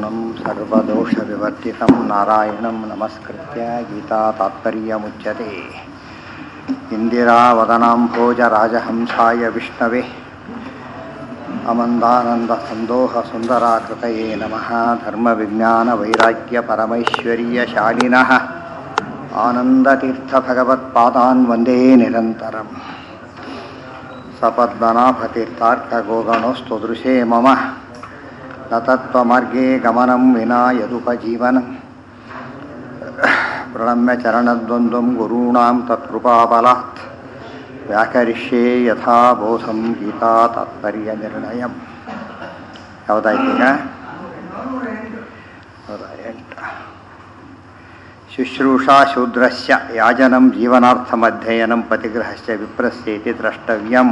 पूर्णं सर्वदोषविवर्जितं नारायणं नमस्कृत्य गीतातात्पर्यमुच्यते इन्दिरावदनाम्भोजराजहंसाय विष्णवे अमन्दानन्दसन्दोहसुन्दराकृतये नमः धर्मविज्ञानवैराग्यपरमैश्वर्यशालिनः आनन्दतीर्थभगवत्पादान् वन्दे निरन्तरम् सपद्मनाभतीर्थार्कगोगणोस्तु दृशे मम न तत्त्वमार्गे गमनं विना यदुपजीवनं प्रणम्य चरणद्वन्द्वं गुरूणां तत्कृपाबलात् ವ್ಯಾಕರಿಷ್ಯೆ ಯಥಾ ಬೋಧಂ ಗೀತಾ ತಾತ್ಪರ್ಯ ನಿರ್ಣಯ ಯಾವುದಾಯ್ತೀಗ ಹೌದಾ ಎಂಟ ಶುಶ್ರೂಷಾ ಶೂದ್ರಸ್ಯ ಯಾಜನಂ ಜೀವನಾರ್ಥಮಧ್ಯಯನಂ ಪತಿಗ್ರಹಸ್ಯ ವಿಪ್ರಸ್ಯೇತಿ ದ್ರಷ್ಟವ್ಯಂ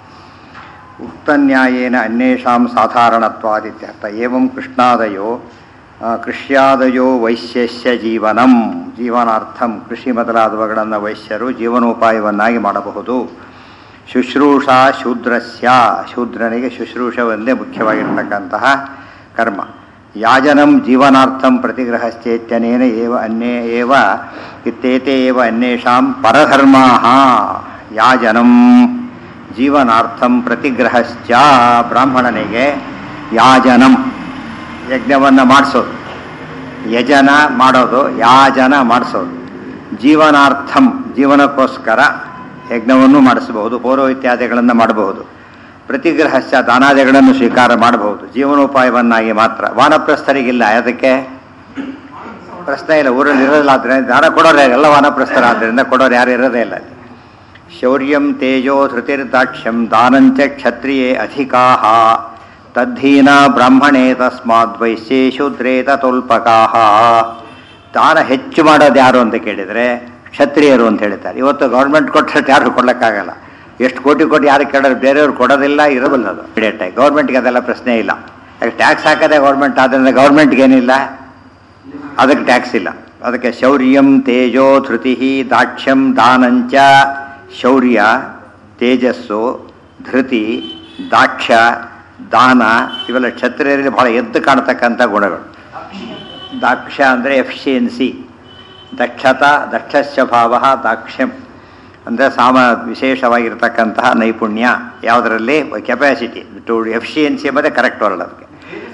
ಉಕ್ತನ್ಯಾಯೇನ ಅನ್ಯೇಷಾಂ ಸಾಧಾರಣತ್ವಾದಿತ್ಯರ್ಥ ಏವಂ ಕೃಷ್ಣಾದಯೋ ಕೃಷ್ಯಾದಯೋ ವೈಶ್ಯಸ್ಯ ಜೀವನಂ ಜೀವನಾರ್ಥಂ ಕೃಷಿ ಮೊದಲಾದವುಗಳನ್ನು ವೈಶ್ಯರು ಜೀವನೋಪಾಯವನ್ನಾಗಿ ಮಾಡಬಹುದು ಶುಶ್ರೂಷಾ ಶೂದ್ರಸ್ಯ ಶೂದ್ರನಿಗೆ ಶುಶ್ರೂಷವೊಂದೇ ಮುಖ್ಯವಾಗಿರ್ತಕ್ಕಂತಹ ಕರ್ಮ ಯಾಜನಂ ಜೀವನಾರ್ಥಂ ಪ್ರತಿಗ್ರಹಶ್ಚೇತ್ಯನೇನ ಏವ ಅನ್ಯೇ ಏವ ಇತ್ತೇತೆ ಏವ ಅನ್ಯೇಷಾಂ ಪರಧರ್ಮಾ ಯಾಜನಂ ಜೀವನಾರ್ಥಂ ಪ್ರತಿಗ್ರಹಶ್ಚ ಬ್ರಾಹ್ಮಣನಿಗೆ ಯಾಜನಂ ಯಜ್ಞವನ್ನು ಮಾಡಿಸೋದು ಯಜನ ಮಾಡೋದು ಯಾಜನ ಮಾಡಿಸೋದು ಜೀವನಾರ್ಥಂ ಜೀವನಕ್ಕೋಸ್ಕರ ಯಜ್ಞವನ್ನು ಮಾಡಿಸಬಹುದು ಪೌರೋಹಿತ್ಯಾದಿಗಳನ್ನು ಮಾಡಬಹುದು ಪ್ರತಿಗ್ರಹಸ್ಯ ದಾನಾದಿಗಳನ್ನು ಸ್ವೀಕಾರ ಮಾಡಬಹುದು ಜೀವನೋಪಾಯವನ್ನಾಗಿ ಮಾತ್ರ ವಾನಪ್ರಸ್ಥರಿಗಿಲ್ಲ ಅದಕ್ಕೆ ಪ್ರಶ್ನೆ ಇಲ್ಲ ಊರಲ್ಲಿ ಇರೋದಿಲ್ಲ ಆದ್ದರಿಂದ ದಾನ ಕೊಡೋರು ಎಲ್ಲ ವಾನಪ್ರಸ್ಥರಾದ್ದರಿಂದ ಕೊಡೋರು ಯಾರು ಇರೋದೇ ಇಲ್ಲ ಶೌರ್ಯಂ ತೇಜೋ ಧೃತಿರ್ದಾಕ್ಷ್ಯಂ ದಾನಂಚ ಕ್ಷತ್ರಿಯೇ ಅಧಿಕಾಹ ತದ್ಧೀನ ಬ್ರಾಹ್ಮಣೇ ತಸ್ಮಾದ್ ವೈಶ್ಯೇ ಶೂದ್ರೇ ತತೋಲ್ಪಕಾಹ ದಾನ ಹೆಚ್ಚು ಮಾಡೋದು ಯಾರು ಅಂತ ಕೇಳಿದರೆ ಕ್ಷತ್ರಿಯರು ಅಂತ ಹೇಳ್ತಾರೆ ಇವತ್ತು ಗೌರ್ಮೆಂಟ್ ಕೊಟ್ಟರೆ ಯಾರು ಕೊಡೋಕ್ಕಾಗಲ್ಲ ಎಷ್ಟು ಕೋಟಿ ಕೋಟಿ ಯಾರು ಕೇಳೋರು ಬೇರೆಯವ್ರು ಕೊಡೋದಿಲ್ಲ ಇರೋದಿಲ್ಲ ಅದು ಇಮಿಡಿಯೇಟಾಗಿ ಗೌರ್ಮೆಂಟ್ಗೆ ಅದೆಲ್ಲ ಪ್ರಶ್ನೆ ಇಲ್ಲ ಯಾಕೆ ಟ್ಯಾಕ್ಸ್ ಹಾಕೋದೇ ಗೌರ್ಮೆಂಟ್ ಆದ್ದರಿಂದ ಗೌರ್ಮೆಂಟ್ಗೆ ಏನಿಲ್ಲ ಅದಕ್ಕೆ ಟ್ಯಾಕ್ಸ್ ಇಲ್ಲ ಅದಕ್ಕೆ ಶೌರ್ಯಂ ತೇಜೋ ಧೃತಿ ದಾಕ್ಷ್ಯಂ ದಾನಂಚ ಶೌರ್ಯ ತೇಜಸ್ಸು ಧೃತಿ ದಾಕ್ಷ ದಾನ ಇವೆಲ್ಲ ಕ್ಷತ್ರಿಯರಲ್ಲಿ ಬಹಳ ಎದ್ದು ಕಾಣತಕ್ಕಂಥ ಗುಣಗಳು ದಾಕ್ಷ ಅಂದರೆ ಎಫಿಷಿಯನ್ಸಿ ದಕ್ಷತಾ ದಕ್ಷಸ್ಯ ಭಾವ ದಾಕ್ಷ್ಯಂ ಅಂದರೆ ಸಾಮ ವಿಶೇಷವಾಗಿರ್ತಕ್ಕಂತಹ ನೈಪುಣ್ಯ ಯಾವುದರಲ್ಲಿ ಕೆಪಾಸಿಟಿ ಟು ಎಫಿಷಿಯನ್ಸಿ ಎಂಬುದೇ ಕರೆಕ್ಟ್ ವರ್ಡ್ ಅದಕ್ಕೆ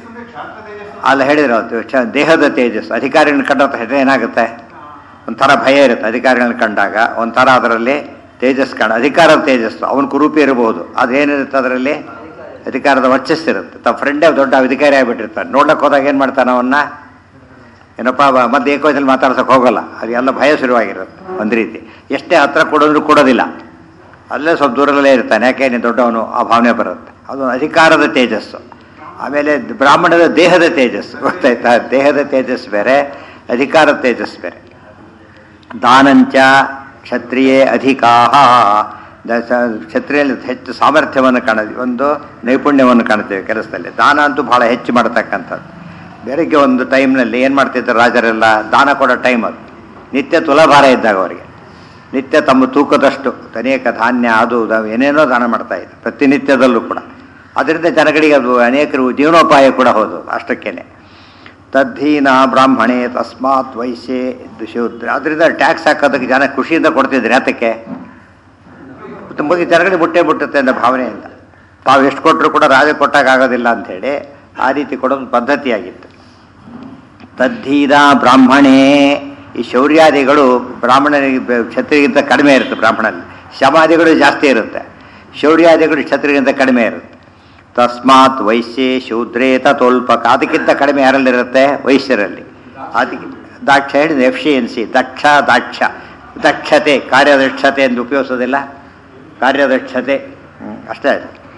ಅಲ್ಲಿ ಹೇಳಿದ್ರು ಅದು ಚ ದೇಹದ ತೇಜಸ್ಸು ಅಧಿಕಾರಿಗಳನ್ನ ಕಂಡ ಏನಾಗುತ್ತೆ ಒಂಥರ ಭಯ ಇರುತ್ತೆ ಅಧಿಕಾರಿಗಳನ್ನ ಕಂಡಾಗ ಒಂಥರ ಅದರಲ್ಲಿ ತೇಜಸ್ ಕಾಣ ಅಧಿಕಾರದ ತೇಜಸ್ಸು ಅವನ ಕುರೂಪಿ ಇರಬಹುದು ಅದೇನಿರುತ್ತೆ ಅದರಲ್ಲಿ ಅಧಿಕಾರದ ವರ್ಚಸ್ಸಿರುತ್ತೆ ತಮ್ಮ ಫ್ರೆಂಡೇ ದೊಡ್ಡ ಅಧಿಕಾರಿ ಆಗಿಬಿಟ್ಟಿರ್ತಾನೆ ನೋಡ್ಲಿಕ್ಕೆ ಹೋದಾಗ ಏನು ಮಾಡ್ತಾನೆ ಅವನ್ನ ಏನಪ್ಪ ಮತ್ತೆ ಏಕೋಜಲ್ಲಿ ಮಾತಾಡ್ಸೋಕೆ ಹೋಗಲ್ಲ ಅದು ಎಲ್ಲ ಭಯ ಶುರುವಾಗಿರುತ್ತೆ ಒಂದು ರೀತಿ ಎಷ್ಟೇ ಹತ್ರ ಕೊಡೋದ್ರು ಕೊಡೋದಿಲ್ಲ ಅಲ್ಲೇ ಸ್ವಲ್ಪ ದೂರದಲ್ಲೇ ಇರ್ತಾನೆ ಯಾಕೆ ನೀನು ದೊಡ್ಡವನು ಆ ಭಾವನೆ ಬರುತ್ತೆ ಅದು ಅಧಿಕಾರದ ತೇಜಸ್ಸು ಆಮೇಲೆ ಬ್ರಾಹ್ಮಣದ ದೇಹದ ತೇಜಸ್ಸು ಗೊತ್ತಾಯ್ತಾ ದೇಹದ ತೇಜಸ್ಸು ಬೇರೆ ಅಧಿಕಾರದ ತೇಜಸ್ಸು ಬೇರೆ ದಾನಂಚ ಕ್ಷತ್ರಿಯೇ ಅಧಿಕಾಹ ಕ್ಷತ್ರಿಯಲ್ಲಿ ಹೆಚ್ಚು ಸಾಮರ್ಥ್ಯವನ್ನು ಕಾಣತೀವಿ ಒಂದು ನೈಪುಣ್ಯವನ್ನು ಕಾಣ್ತೇವೆ ಕೆಲಸದಲ್ಲಿ ದಾನ ಅಂತೂ ಬಹಳ ಹೆಚ್ಚು ಮಾಡತಕ್ಕಂಥದ್ದು ಬೆಳಗ್ಗೆ ಒಂದು ಟೈಮ್ನಲ್ಲಿ ಏನು ಮಾಡ್ತಿದ್ರು ರಾಜರೆಲ್ಲ ದಾನ ಕೊಡೋ ಟೈಮ್ ಅದು ನಿತ್ಯ ತುಲಾಭಾರ ಇದ್ದಾಗ ಅವರಿಗೆ ನಿತ್ಯ ತಮ್ಮ ತೂಕದಷ್ಟು ಅನೇಕ ಧಾನ್ಯ ಅದು ಏನೇನೋ ದಾನ ಮಾಡ್ತಾ ಇದ್ರು ಪ್ರತಿನಿತ್ಯದಲ್ಲೂ ಕೂಡ ಅದರಿಂದ ಜನಗಳಿಗೆ ಅದು ಅನೇಕರು ಜೀವನೋಪಾಯ ಕೂಡ ಹೋದು ಅಷ್ಟಕ್ಕೇನೆ ತದ್ಧೀನ ಬ್ರಾಹ್ಮಣೆ ತಸ್ಮಾತ್ ವೈಶ್ಯೆ ಶೂದ್ರ ಅದರಿಂದ ಟ್ಯಾಕ್ಸ್ ಹಾಕೋದಕ್ಕೆ ಜನ ಖುಷಿಯಿಂದ ಕೊಡ್ತಿದ್ರು ಯಾತಕ್ಕೆ ತುಂಬ ಜನಗಳಿಗೆ ಮುಟ್ಟೆ ಮುಟ್ಟುತ್ತೆ ಅನ್ನೋ ಭಾವನೆಯಿಂದ ತಾವು ಎಷ್ಟು ಕೊಟ್ಟರು ಕೂಡ ರಾಜ ಕೊಟ್ಟಾಗ ಆಗೋದಿಲ್ಲ ಅಂಥೇಳಿ ಆ ರೀತಿ ಕೊಡೋದು ಪದ್ಧತಿಯಾಗಿತ್ತು ತದ್ಧೀನ ಬ್ರಾಹ್ಮಣೇ ಈ ಶೌರ್ಯಾದಿಗಳು ಬ್ರಾಹ್ಮಣನಿಗೆ ಕ್ಷತ್ರಿಗಿಂತ ಕಡಿಮೆ ಇರುತ್ತೆ ಬ್ರಾಹ್ಮಣಲ್ಲಿ ಶಮಾದಿಗಳು ಜಾಸ್ತಿ ಇರುತ್ತೆ ಶೌರ್ಯಾದಿಗಳು ಕ್ಷತ್ರಿಗಿಂತ ಕಡಿಮೆ ಇರುತ್ತೆ ತಸ್ಮಾತ್ ವೈಶ್ಯೇ ಶೂದ್ರೇ ತೋಲ್ಪಕ ಅದಕ್ಕಿಂತ ಕಡಿಮೆ ಯಾರಲ್ಲಿರುತ್ತೆ ವೈಶ್ಯರಲ್ಲಿ ಅದಕ್ಕೆ ದಾಕ್ಷ ಹೇಳಿದ ಎಫಿಷಿಯನ್ಸಿ ದಕ್ಷ ದಾಕ್ಷ ದಕ್ಷತೆ ಕಾರ್ಯದಕ್ಷತೆ ಎಂದು ಉಪಯೋಗಿಸೋದಿಲ್ಲ ಕಾರ್ಯದಕ್ಷತೆ ಅಷ್ಟೇ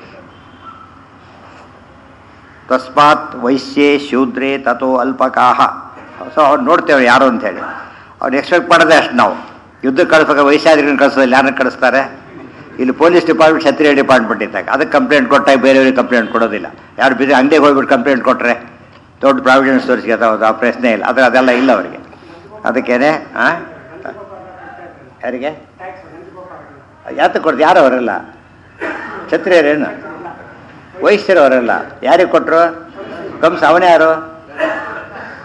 ತಸ್ಮಾತ್ ವೈಶ್ಯೇ ಶೂದ್ರೇ ತಥೋ ಅಲ್ಪಕಾಹ ಸೊ ಅವ್ರು ನೋಡ್ತೇವೆ ಯಾರು ಅಂತೇಳಿ ಅವ್ರು ಎಕ್ಸ್ಪೆಕ್ಟ್ ಮಾಡೋದೇ ಅಷ್ಟು ನಾವು ಯುದ್ಧಕ್ಕೆ ಕಳಿಸ್ಬೇಕು ವೈಶ್ಯಾದಿಗಳನ್ನ ಕಳಿಸೋದಿಲ್ಲ ಯಾರನ್ನ ಕಳಿಸ್ತಾರೆ ಇಲ್ಲಿ ಪೊಲೀಸ್ ಡಿಪಾರ್ಟ್ಮೆಂಟ್ ಕ್ಷತ್ರಿಯ ಡಿಪಾರ್ಟ್ಮೆಂಟ್ ಇದ್ದಾಗ ಅದಕ್ಕೆ ಕಂಪ್ಲೇಂಟ್ ಕೊಟ್ಟಾಗ ಬೇರೆಯವ್ರಿಗೆ ಕಂಪ್ಲೇಂಟ್ ಕೊಡೋದಿಲ್ಲ ಯಾರು ಬಿದ್ದು ಅಂಗಡಿಗೆ ಹೋಗ್ಬಿಟ್ಟು ಕಂಪ್ಲೇಂಟ್ ಕೊಟ್ಟರೆ ದೊಡ್ಡ ಪ್ರಾವಿಡೆನ್ಸ್ ಸ್ಟೋರ್ಸ್ಗೆ ಅದು ಆ ಪ್ರಶ್ನೆ ಇಲ್ಲ ಆದರೆ ಅದೆಲ್ಲ ಇಲ್ಲ ಅವರಿಗೆ ಅದಕ್ಕೇನೆ ಹಾಂ ಯಾರಿಗೆ ಯಾತಕ್ಕೆ ಕೊಡ್ದು ಯಾರು ಅವರೆಲ್ಲ ಕ್ಷತ್ರಿಯರೇನು ವೈಶ್ಯರು ಅವರೆಲ್ಲ ಯಾರಿಗೆ ಕೊಟ್ಟರು ಕಂಸ ಅವನೇ ಯಾರು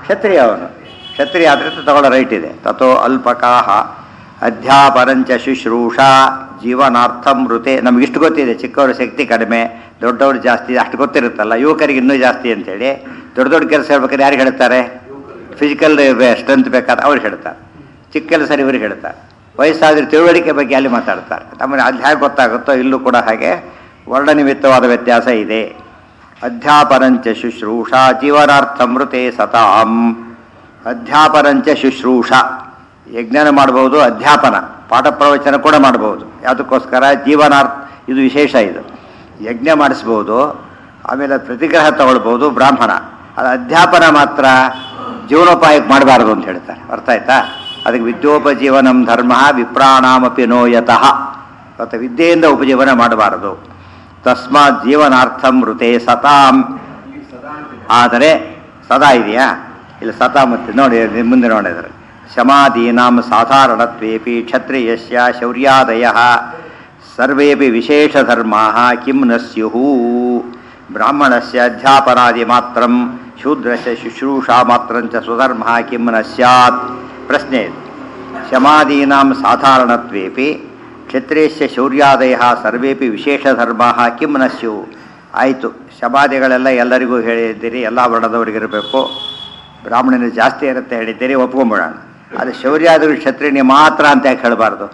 ಕ್ಷತ್ರಿಯ ಅವನು ಕ್ಷತ್ರಿಯ ಆದ್ದರಿಂದ ತಗೊಳ್ಳೋ ರೈಟ್ ಇದೆ ತಥೋ ಅಲ್ಪಕಾಹ ಅಧ್ಯಾಪರಂಚ ಶುಶ್ರೂಷಾ ಜೀವನಾರ್ಥಂ ಮೃತೆ ನಮ್ಗೆ ಇಷ್ಟು ಗೊತ್ತಿದೆ ಚಿಕ್ಕವ್ರ ಶಕ್ತಿ ಕಡಿಮೆ ದೊಡ್ಡವ್ರು ಜಾಸ್ತಿ ಅಷ್ಟು ಗೊತ್ತಿರುತ್ತಲ್ಲ ಯುವಕರಿಗೆ ಇನ್ನೂ ಜಾಸ್ತಿ ಅಂತೇಳಿ ದೊಡ್ಡ ದೊಡ್ಡ ಕೆಲಸ ಹೇಳ್ಬೇಕಾದ್ರೆ ಯಾರಿಗೆ ಹೇಳ್ತಾರೆ ಫಿಸಿಕಲ್ ಸ್ಟ್ರೆಂತ್ ಬೇಕಾದ್ರೆ ಅವ್ರಿಗೆ ಹೇಳ್ತಾರೆ ಚಿಕ್ಕ ಕೆಲಸ ಇವ್ರಿಗೆ ಹೇಳ್ತಾರೆ ವಯಸ್ಸಾದ್ರೆ ತಿಳುವಳಿಕೆ ಬಗ್ಗೆ ಅಲ್ಲಿ ಮಾತಾಡ್ತಾರೆ ನಮಗೆ ಅಲ್ಲಿ ಹೇಗೆ ಗೊತ್ತಾಗುತ್ತೋ ಇಲ್ಲೂ ಕೂಡ ಹಾಗೆ ವರ್ಣನಿಮಿತ್ತವಾದ ವ್ಯತ್ಯಾಸ ಇದೆ ಅಧ್ಯಾಪರಂಚ ಶುಶ್ರೂಷಾ ಜೀವನಾರ್ಥಮೃತೆ ಸತಾಂ ಅಧ್ಯಾಪರಂಚ ಶುಶ್ರೂಷಾ ಯಜ್ಞನ ಮಾಡಬಹುದು ಅಧ್ಯಾಪನ ಪಾಠ ಪ್ರವಚನ ಕೂಡ ಮಾಡಬಹುದು ಯಾವುದಕ್ಕೋಸ್ಕರ ಜೀವನಾರ್ಥ ಇದು ವಿಶೇಷ ಇದು ಯಜ್ಞ ಮಾಡಿಸ್ಬೋದು ಆಮೇಲೆ ಪ್ರತಿಗ್ರಹ ತಗೊಳ್ಬೋದು ಬ್ರಾಹ್ಮಣ ಅದು ಅಧ್ಯಾಪನ ಮಾತ್ರ ಜೀವನೋಪಾಯಕ್ಕೆ ಮಾಡಬಾರದು ಅಂತ ಹೇಳ್ತಾರೆ ಅರ್ಥ ಆಯ್ತಾ ಅದಕ್ಕೆ ವಿದ್ಯೋಪಜೀವನಂ ಧರ್ಮ ವಿಪ್ರಾಣಾಮಪಿ ನೋಯತಃ ಮತ್ತು ವಿದ್ಯೆಯಿಂದ ಉಪಜೀವನ ಮಾಡಬಾರದು ತಸ್ಮಾತ್ ಜೀವನಾರ್ಥಂ ಮೃತೆ ಸತಾಂ ಆದರೆ ಸದಾ ಇದೆಯಾ ಇಲ್ಲಿ ಸತಾ ಮತ್ತೆ ನೋಡಿ ಇದು ಮುಂದೆ ನೋಡಿದ್ರೆ ಶಮಾದೀನಾಂ ಸಾಧಾರಣತ್ವೇಪಿ ಕ್ಷತ್ರಿಯಸ್ಯ ಶೌರ್ಯಾದಯ ಸರ್ವೇಪಿ ವಿಶೇಷಧರ್ಮಾ ಕಿಂ ನ ಸ್ಯುಃ ಬ್ರಾಹ್ಮಣಸ್ಯ ಅಧ್ಯಾಪನಾದಿ ಮಾತ್ರಂ ಶೂದ್ರಸ್ಯ ಶುಶ್ರೂಷಾ ಮಾತ್ರಂಚ ಸ್ವಧರ್ಮ ಕಿಂ ನ ಸ್ಯಾತ್ ಪ್ರಶ್ನೆ ಇದು ಶಮಾದೀನಾಂ ಸಾಧಾರಣತ್ವೇಪಿ ಕ್ಷತ್ರಿಯಸ್ಯ ಶೌರ್ಯಾದಯ ಸರ್ವೇಪಿ ವಿಶೇಷಧರ್ಮಾ ಕಿಂ ನ ಸ್ಯು ಆಯಿತು ಶಮಾದಿಗಳೆಲ್ಲ ಎಲ್ಲರಿಗೂ ಹೇಳಿದ್ದೀರಿ ಎಲ್ಲ ವರ್ಣದವರಿಗಿರಬೇಕು ಬ್ರಾಹ್ಮಣನ ಜಾಸ್ತಿ ಇರುತ್ತೆ ಹೇಳಿದ್ದೀರಿ ಒಪ್ಕೊಂಬಿಡೋಣ ಅದು ಶೌರ್ಯಾದಿಗಳು ಕ್ಷತ್ರಿಯನಿಗೆ ಮಾತ್ರ ಅಂತ ಯಾಕೆ ಹೇಳಬಾರ್ದು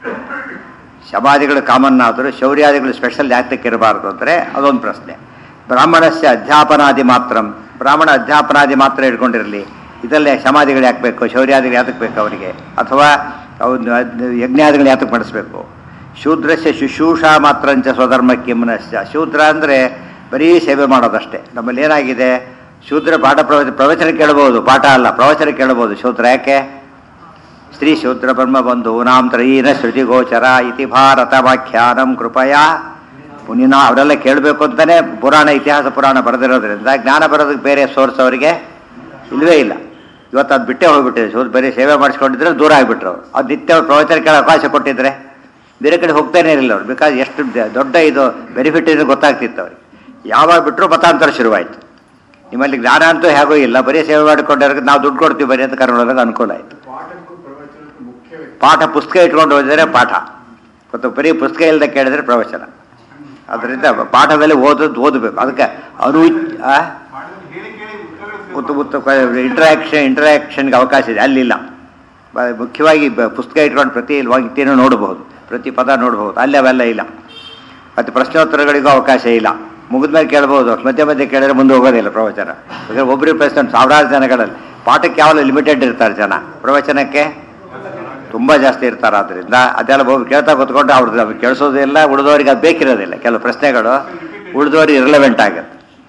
ಶಮಾದಿಗಳು ಕಾಮನ್ ಆದರೂ ಶೌರ್ಯಾದಿಗಳು ಸ್ಪೆಷಲ್ ಯಾತಕ್ಕೆ ಇರಬಾರ್ದು ಅಂದರೆ ಅದೊಂದು ಪ್ರಶ್ನೆ ಬ್ರಾಹ್ಮಣಸ್ಯ ಅಧ್ಯಾಪನಾದಿ ಮಾತ್ರ ಬ್ರಾಹ್ಮಣ ಅಧ್ಯಾಪನಾದಿ ಮಾತ್ರ ಇಟ್ಕೊಂಡಿರಲಿ ಇದಲ್ಲೇ ಸಮಾಧಿಗಳು ಯಾಕೆ ಬೇಕು ಶೌರ್ಯಾದಿಗಳು ಯಾತಕ್ಕೆ ಬೇಕು ಅವರಿಗೆ ಅಥವಾ ಅವನು ಅದ್- ಯಜ್ಞಾದಿಗಳು ಯಾತಕ್ಕೆ ಮಾಡಿಸ್ಬೇಕು ಶೂದ್ರಸ್ಯ ಶುಶ್ರೂಷಾ ಮಾತ್ರಂಚ ಸ್ವಧರ್ಮಕ್ಕೆ ಮನಸ್ಯ ಶೂದ್ರ ಅಂದರೆ ಬರೀ ಸೇವೆ ಮಾಡೋದಷ್ಟೇ ನಮ್ಮಲ್ಲಿ ಏನಾಗಿದೆ ಶೂದ್ರ ಪಾಠ ಪ್ರವಚನ ಪ್ರವಚನ ಕೇಳಬಹುದು ಪಾಠ ಅಲ್ಲ ಪ್ರವಚನ ಕೇಳಬಹುದು ಶೂದ್ರ ಯಾಕೆ ಸ್ತ್ರೀ ಶೂದ್ರ ಬ್ರಹ್ಮ ಬಂಧು ನಾಂ ತ್ರಯೀನ ಶ್ರುತಿ ಗೋಚರ ಇತಿ ಭಾರತ ವಾಖ್ಯಾನಂ ಕೃಪಯಾ ಮುನಿನ ಅವರೆಲ್ಲ ಕೇಳಬೇಕು ಅಂತಾನೆ ಪುರಾಣ ಇತಿಹಾಸ ಪುರಾಣ ಬರೆದಿರೋದ್ರಿಂದ ಜ್ಞಾನ ಬರೋದಕ್ಕೆ ಬೇರೆ ಸೋರ್ಸ್ ಅವರಿಗೆ ಇಲ್ಲವೇ ಇಲ್ಲ ಇವತ್ತು ಅದು ಬಿಟ್ಟೇ ಹೋಗ್ಬಿಟ್ಟಿದೆ ಶೋಧ ಬರೀ ಸೇವೆ ಮಾಡಿಸ್ಕೊಂಡಿದ್ರೆ ದೂರ ಆಗಿಬಿಟ್ರು ಅವ್ರು ಅದು ನಿತ್ಯ ಅವ್ರು ಪ್ರವಚನ ಕೇಳೋ ಅವಕಾಶ ಕೊಟ್ಟಿದ್ರೆ ಬೇರೆ ಕಡೆ ಹೋಗ್ತಾನೆ ಇರಲಿಲ್ಲ ಅವ್ರು ಬಿಕಾಸ್ ಎಷ್ಟು ದ- ದೊಡ್ಡ ಇದು ಬೆನಿಫಿಟ್ ಇದೆ ಗೊತ್ತಾಗ್ತಿತ್ತು ಅವ್ರಿಗೆ ಯಾವಾಗ ಬಿಟ್ಟರು ಮತಾಂತರ ಶುರುವಾಯಿತು ನಿಮ್ಮಲ್ಲಿ ಜ್ಞಾನ ಅಂತೂ ಹೇಗೂ ಇಲ್ಲ ಬರೀ ಸೇವೆ ಮಾಡಿಕೊಂಡಿರೋದಕ್ಕೆ ನಾವು ದುಡ್ಡು ಕೊಡ್ತೀವಿ ಬರೀ ಅಂತ ಕರ್ಕೊಳ್ಳೋದಕ್ಕೆ ಅನುಕೂಲ ಆಯಿತು ಪಾಠಕ್ಕೂ ಪ್ರವಚನಕ್ಕೂ ಮುಖ್ಯ ವ್ಯತ್ಯಾಸ ಪಾಠ ಪುಸ್ತಕ ಇಟ್ಕೊಂಡು ಹೋದರೆ ಪಾಠ ಮತ್ತು ಬರೀ ಪುಸ್ತಕ ಇಲ್ಲದೆ ಕೇಳಿದ್ರೆ ಪ್ರವಚನ ಅದರಿಂದ ಪಾಠದಲ್ಲಿ ಓದೋದು ಓದಬೇಕು ಅದಕ್ಕೆ ಅನು ಆ? ಪಾಠದಲ್ಲಿ ಹೇಳಿ ಕೇಳಿ ಉತ್ತರಗಳು ಉತ್ತ ಉತ್ತ ಇಂಟ್ರಾಕ್ಷನ್ ಇಂಟ್ರಾಕ್ಷನ್ಗೆ ಅವಕಾಶ ಇದೆ ಅಲ್ಲಿಲ್ಲ ಬ- ಮುಖ್ಯವಾಗಿ ಬ- ಪುಸ್ತಕ ಇಟ್ಕೊಂಡು ಪ್ರತಿ ವಾಕ್ಯನೂ ನೋಡಬಹುದು ಪ್ರತಿ ಪದ ನೋಡಬಹುದು ಅಲ್ಲಿ ಅವೆಲ್ಲ ಇಲ್ಲ ಮತ್ತು ಪ್ರಶ್ನೋತ್ತರಗಳಿಗೂ ಅವಕಾಶ ಇಲ್ಲ ಮುಗಿದ ಮೇಲೆ ಕೇಳ್ಬೋದು ಮಧ್ಯೆ ಮಧ್ಯೆ ಕೇಳಿದ್ರೆ ಮುಂದೆ ಹೋಗೋದಿಲ್ಲ ಪ್ರವಚನ ಯಾಕಂದ್ರೆ ಒಬ್ಬರಿಗೆ ಪ್ರಶ್ನೆ ಸಾವಿರಾರು ಜನಗಳಲ್ಲಿ ಪಾಠಕ್ಕೆ ಯಾವಾಗ ಲಿಮಿಟೆಡ್ ಇರ್ತಾರೆ ಜನ ಪ್ರವಚನಕ್ಕೆ ತುಂಬ ಜಾಸ್ತಿ ಇರ್ತಾರೆ ಆದ್ದರಿಂದ ಅದೆಲ್ಲ ಹೋಗಿ ಕೇಳ್ತಾ ಕೂತ್ಕೊಂಡು ಅವ್ರದ್ದು ನಮಗೆ ಕೇಳಿಸೋದಿಲ್ಲ ಉಳಿದವರಿಗೆ ಅದು ಬೇಕಿರೋದಿಲ್ಲ ಕೆಲವು ಪ್ರಶ್ನೆಗಳು ಉಳಿದವರಿಗೆ ಇರಲೆವೆಂಟ್ ಆಗುತ್ತೆ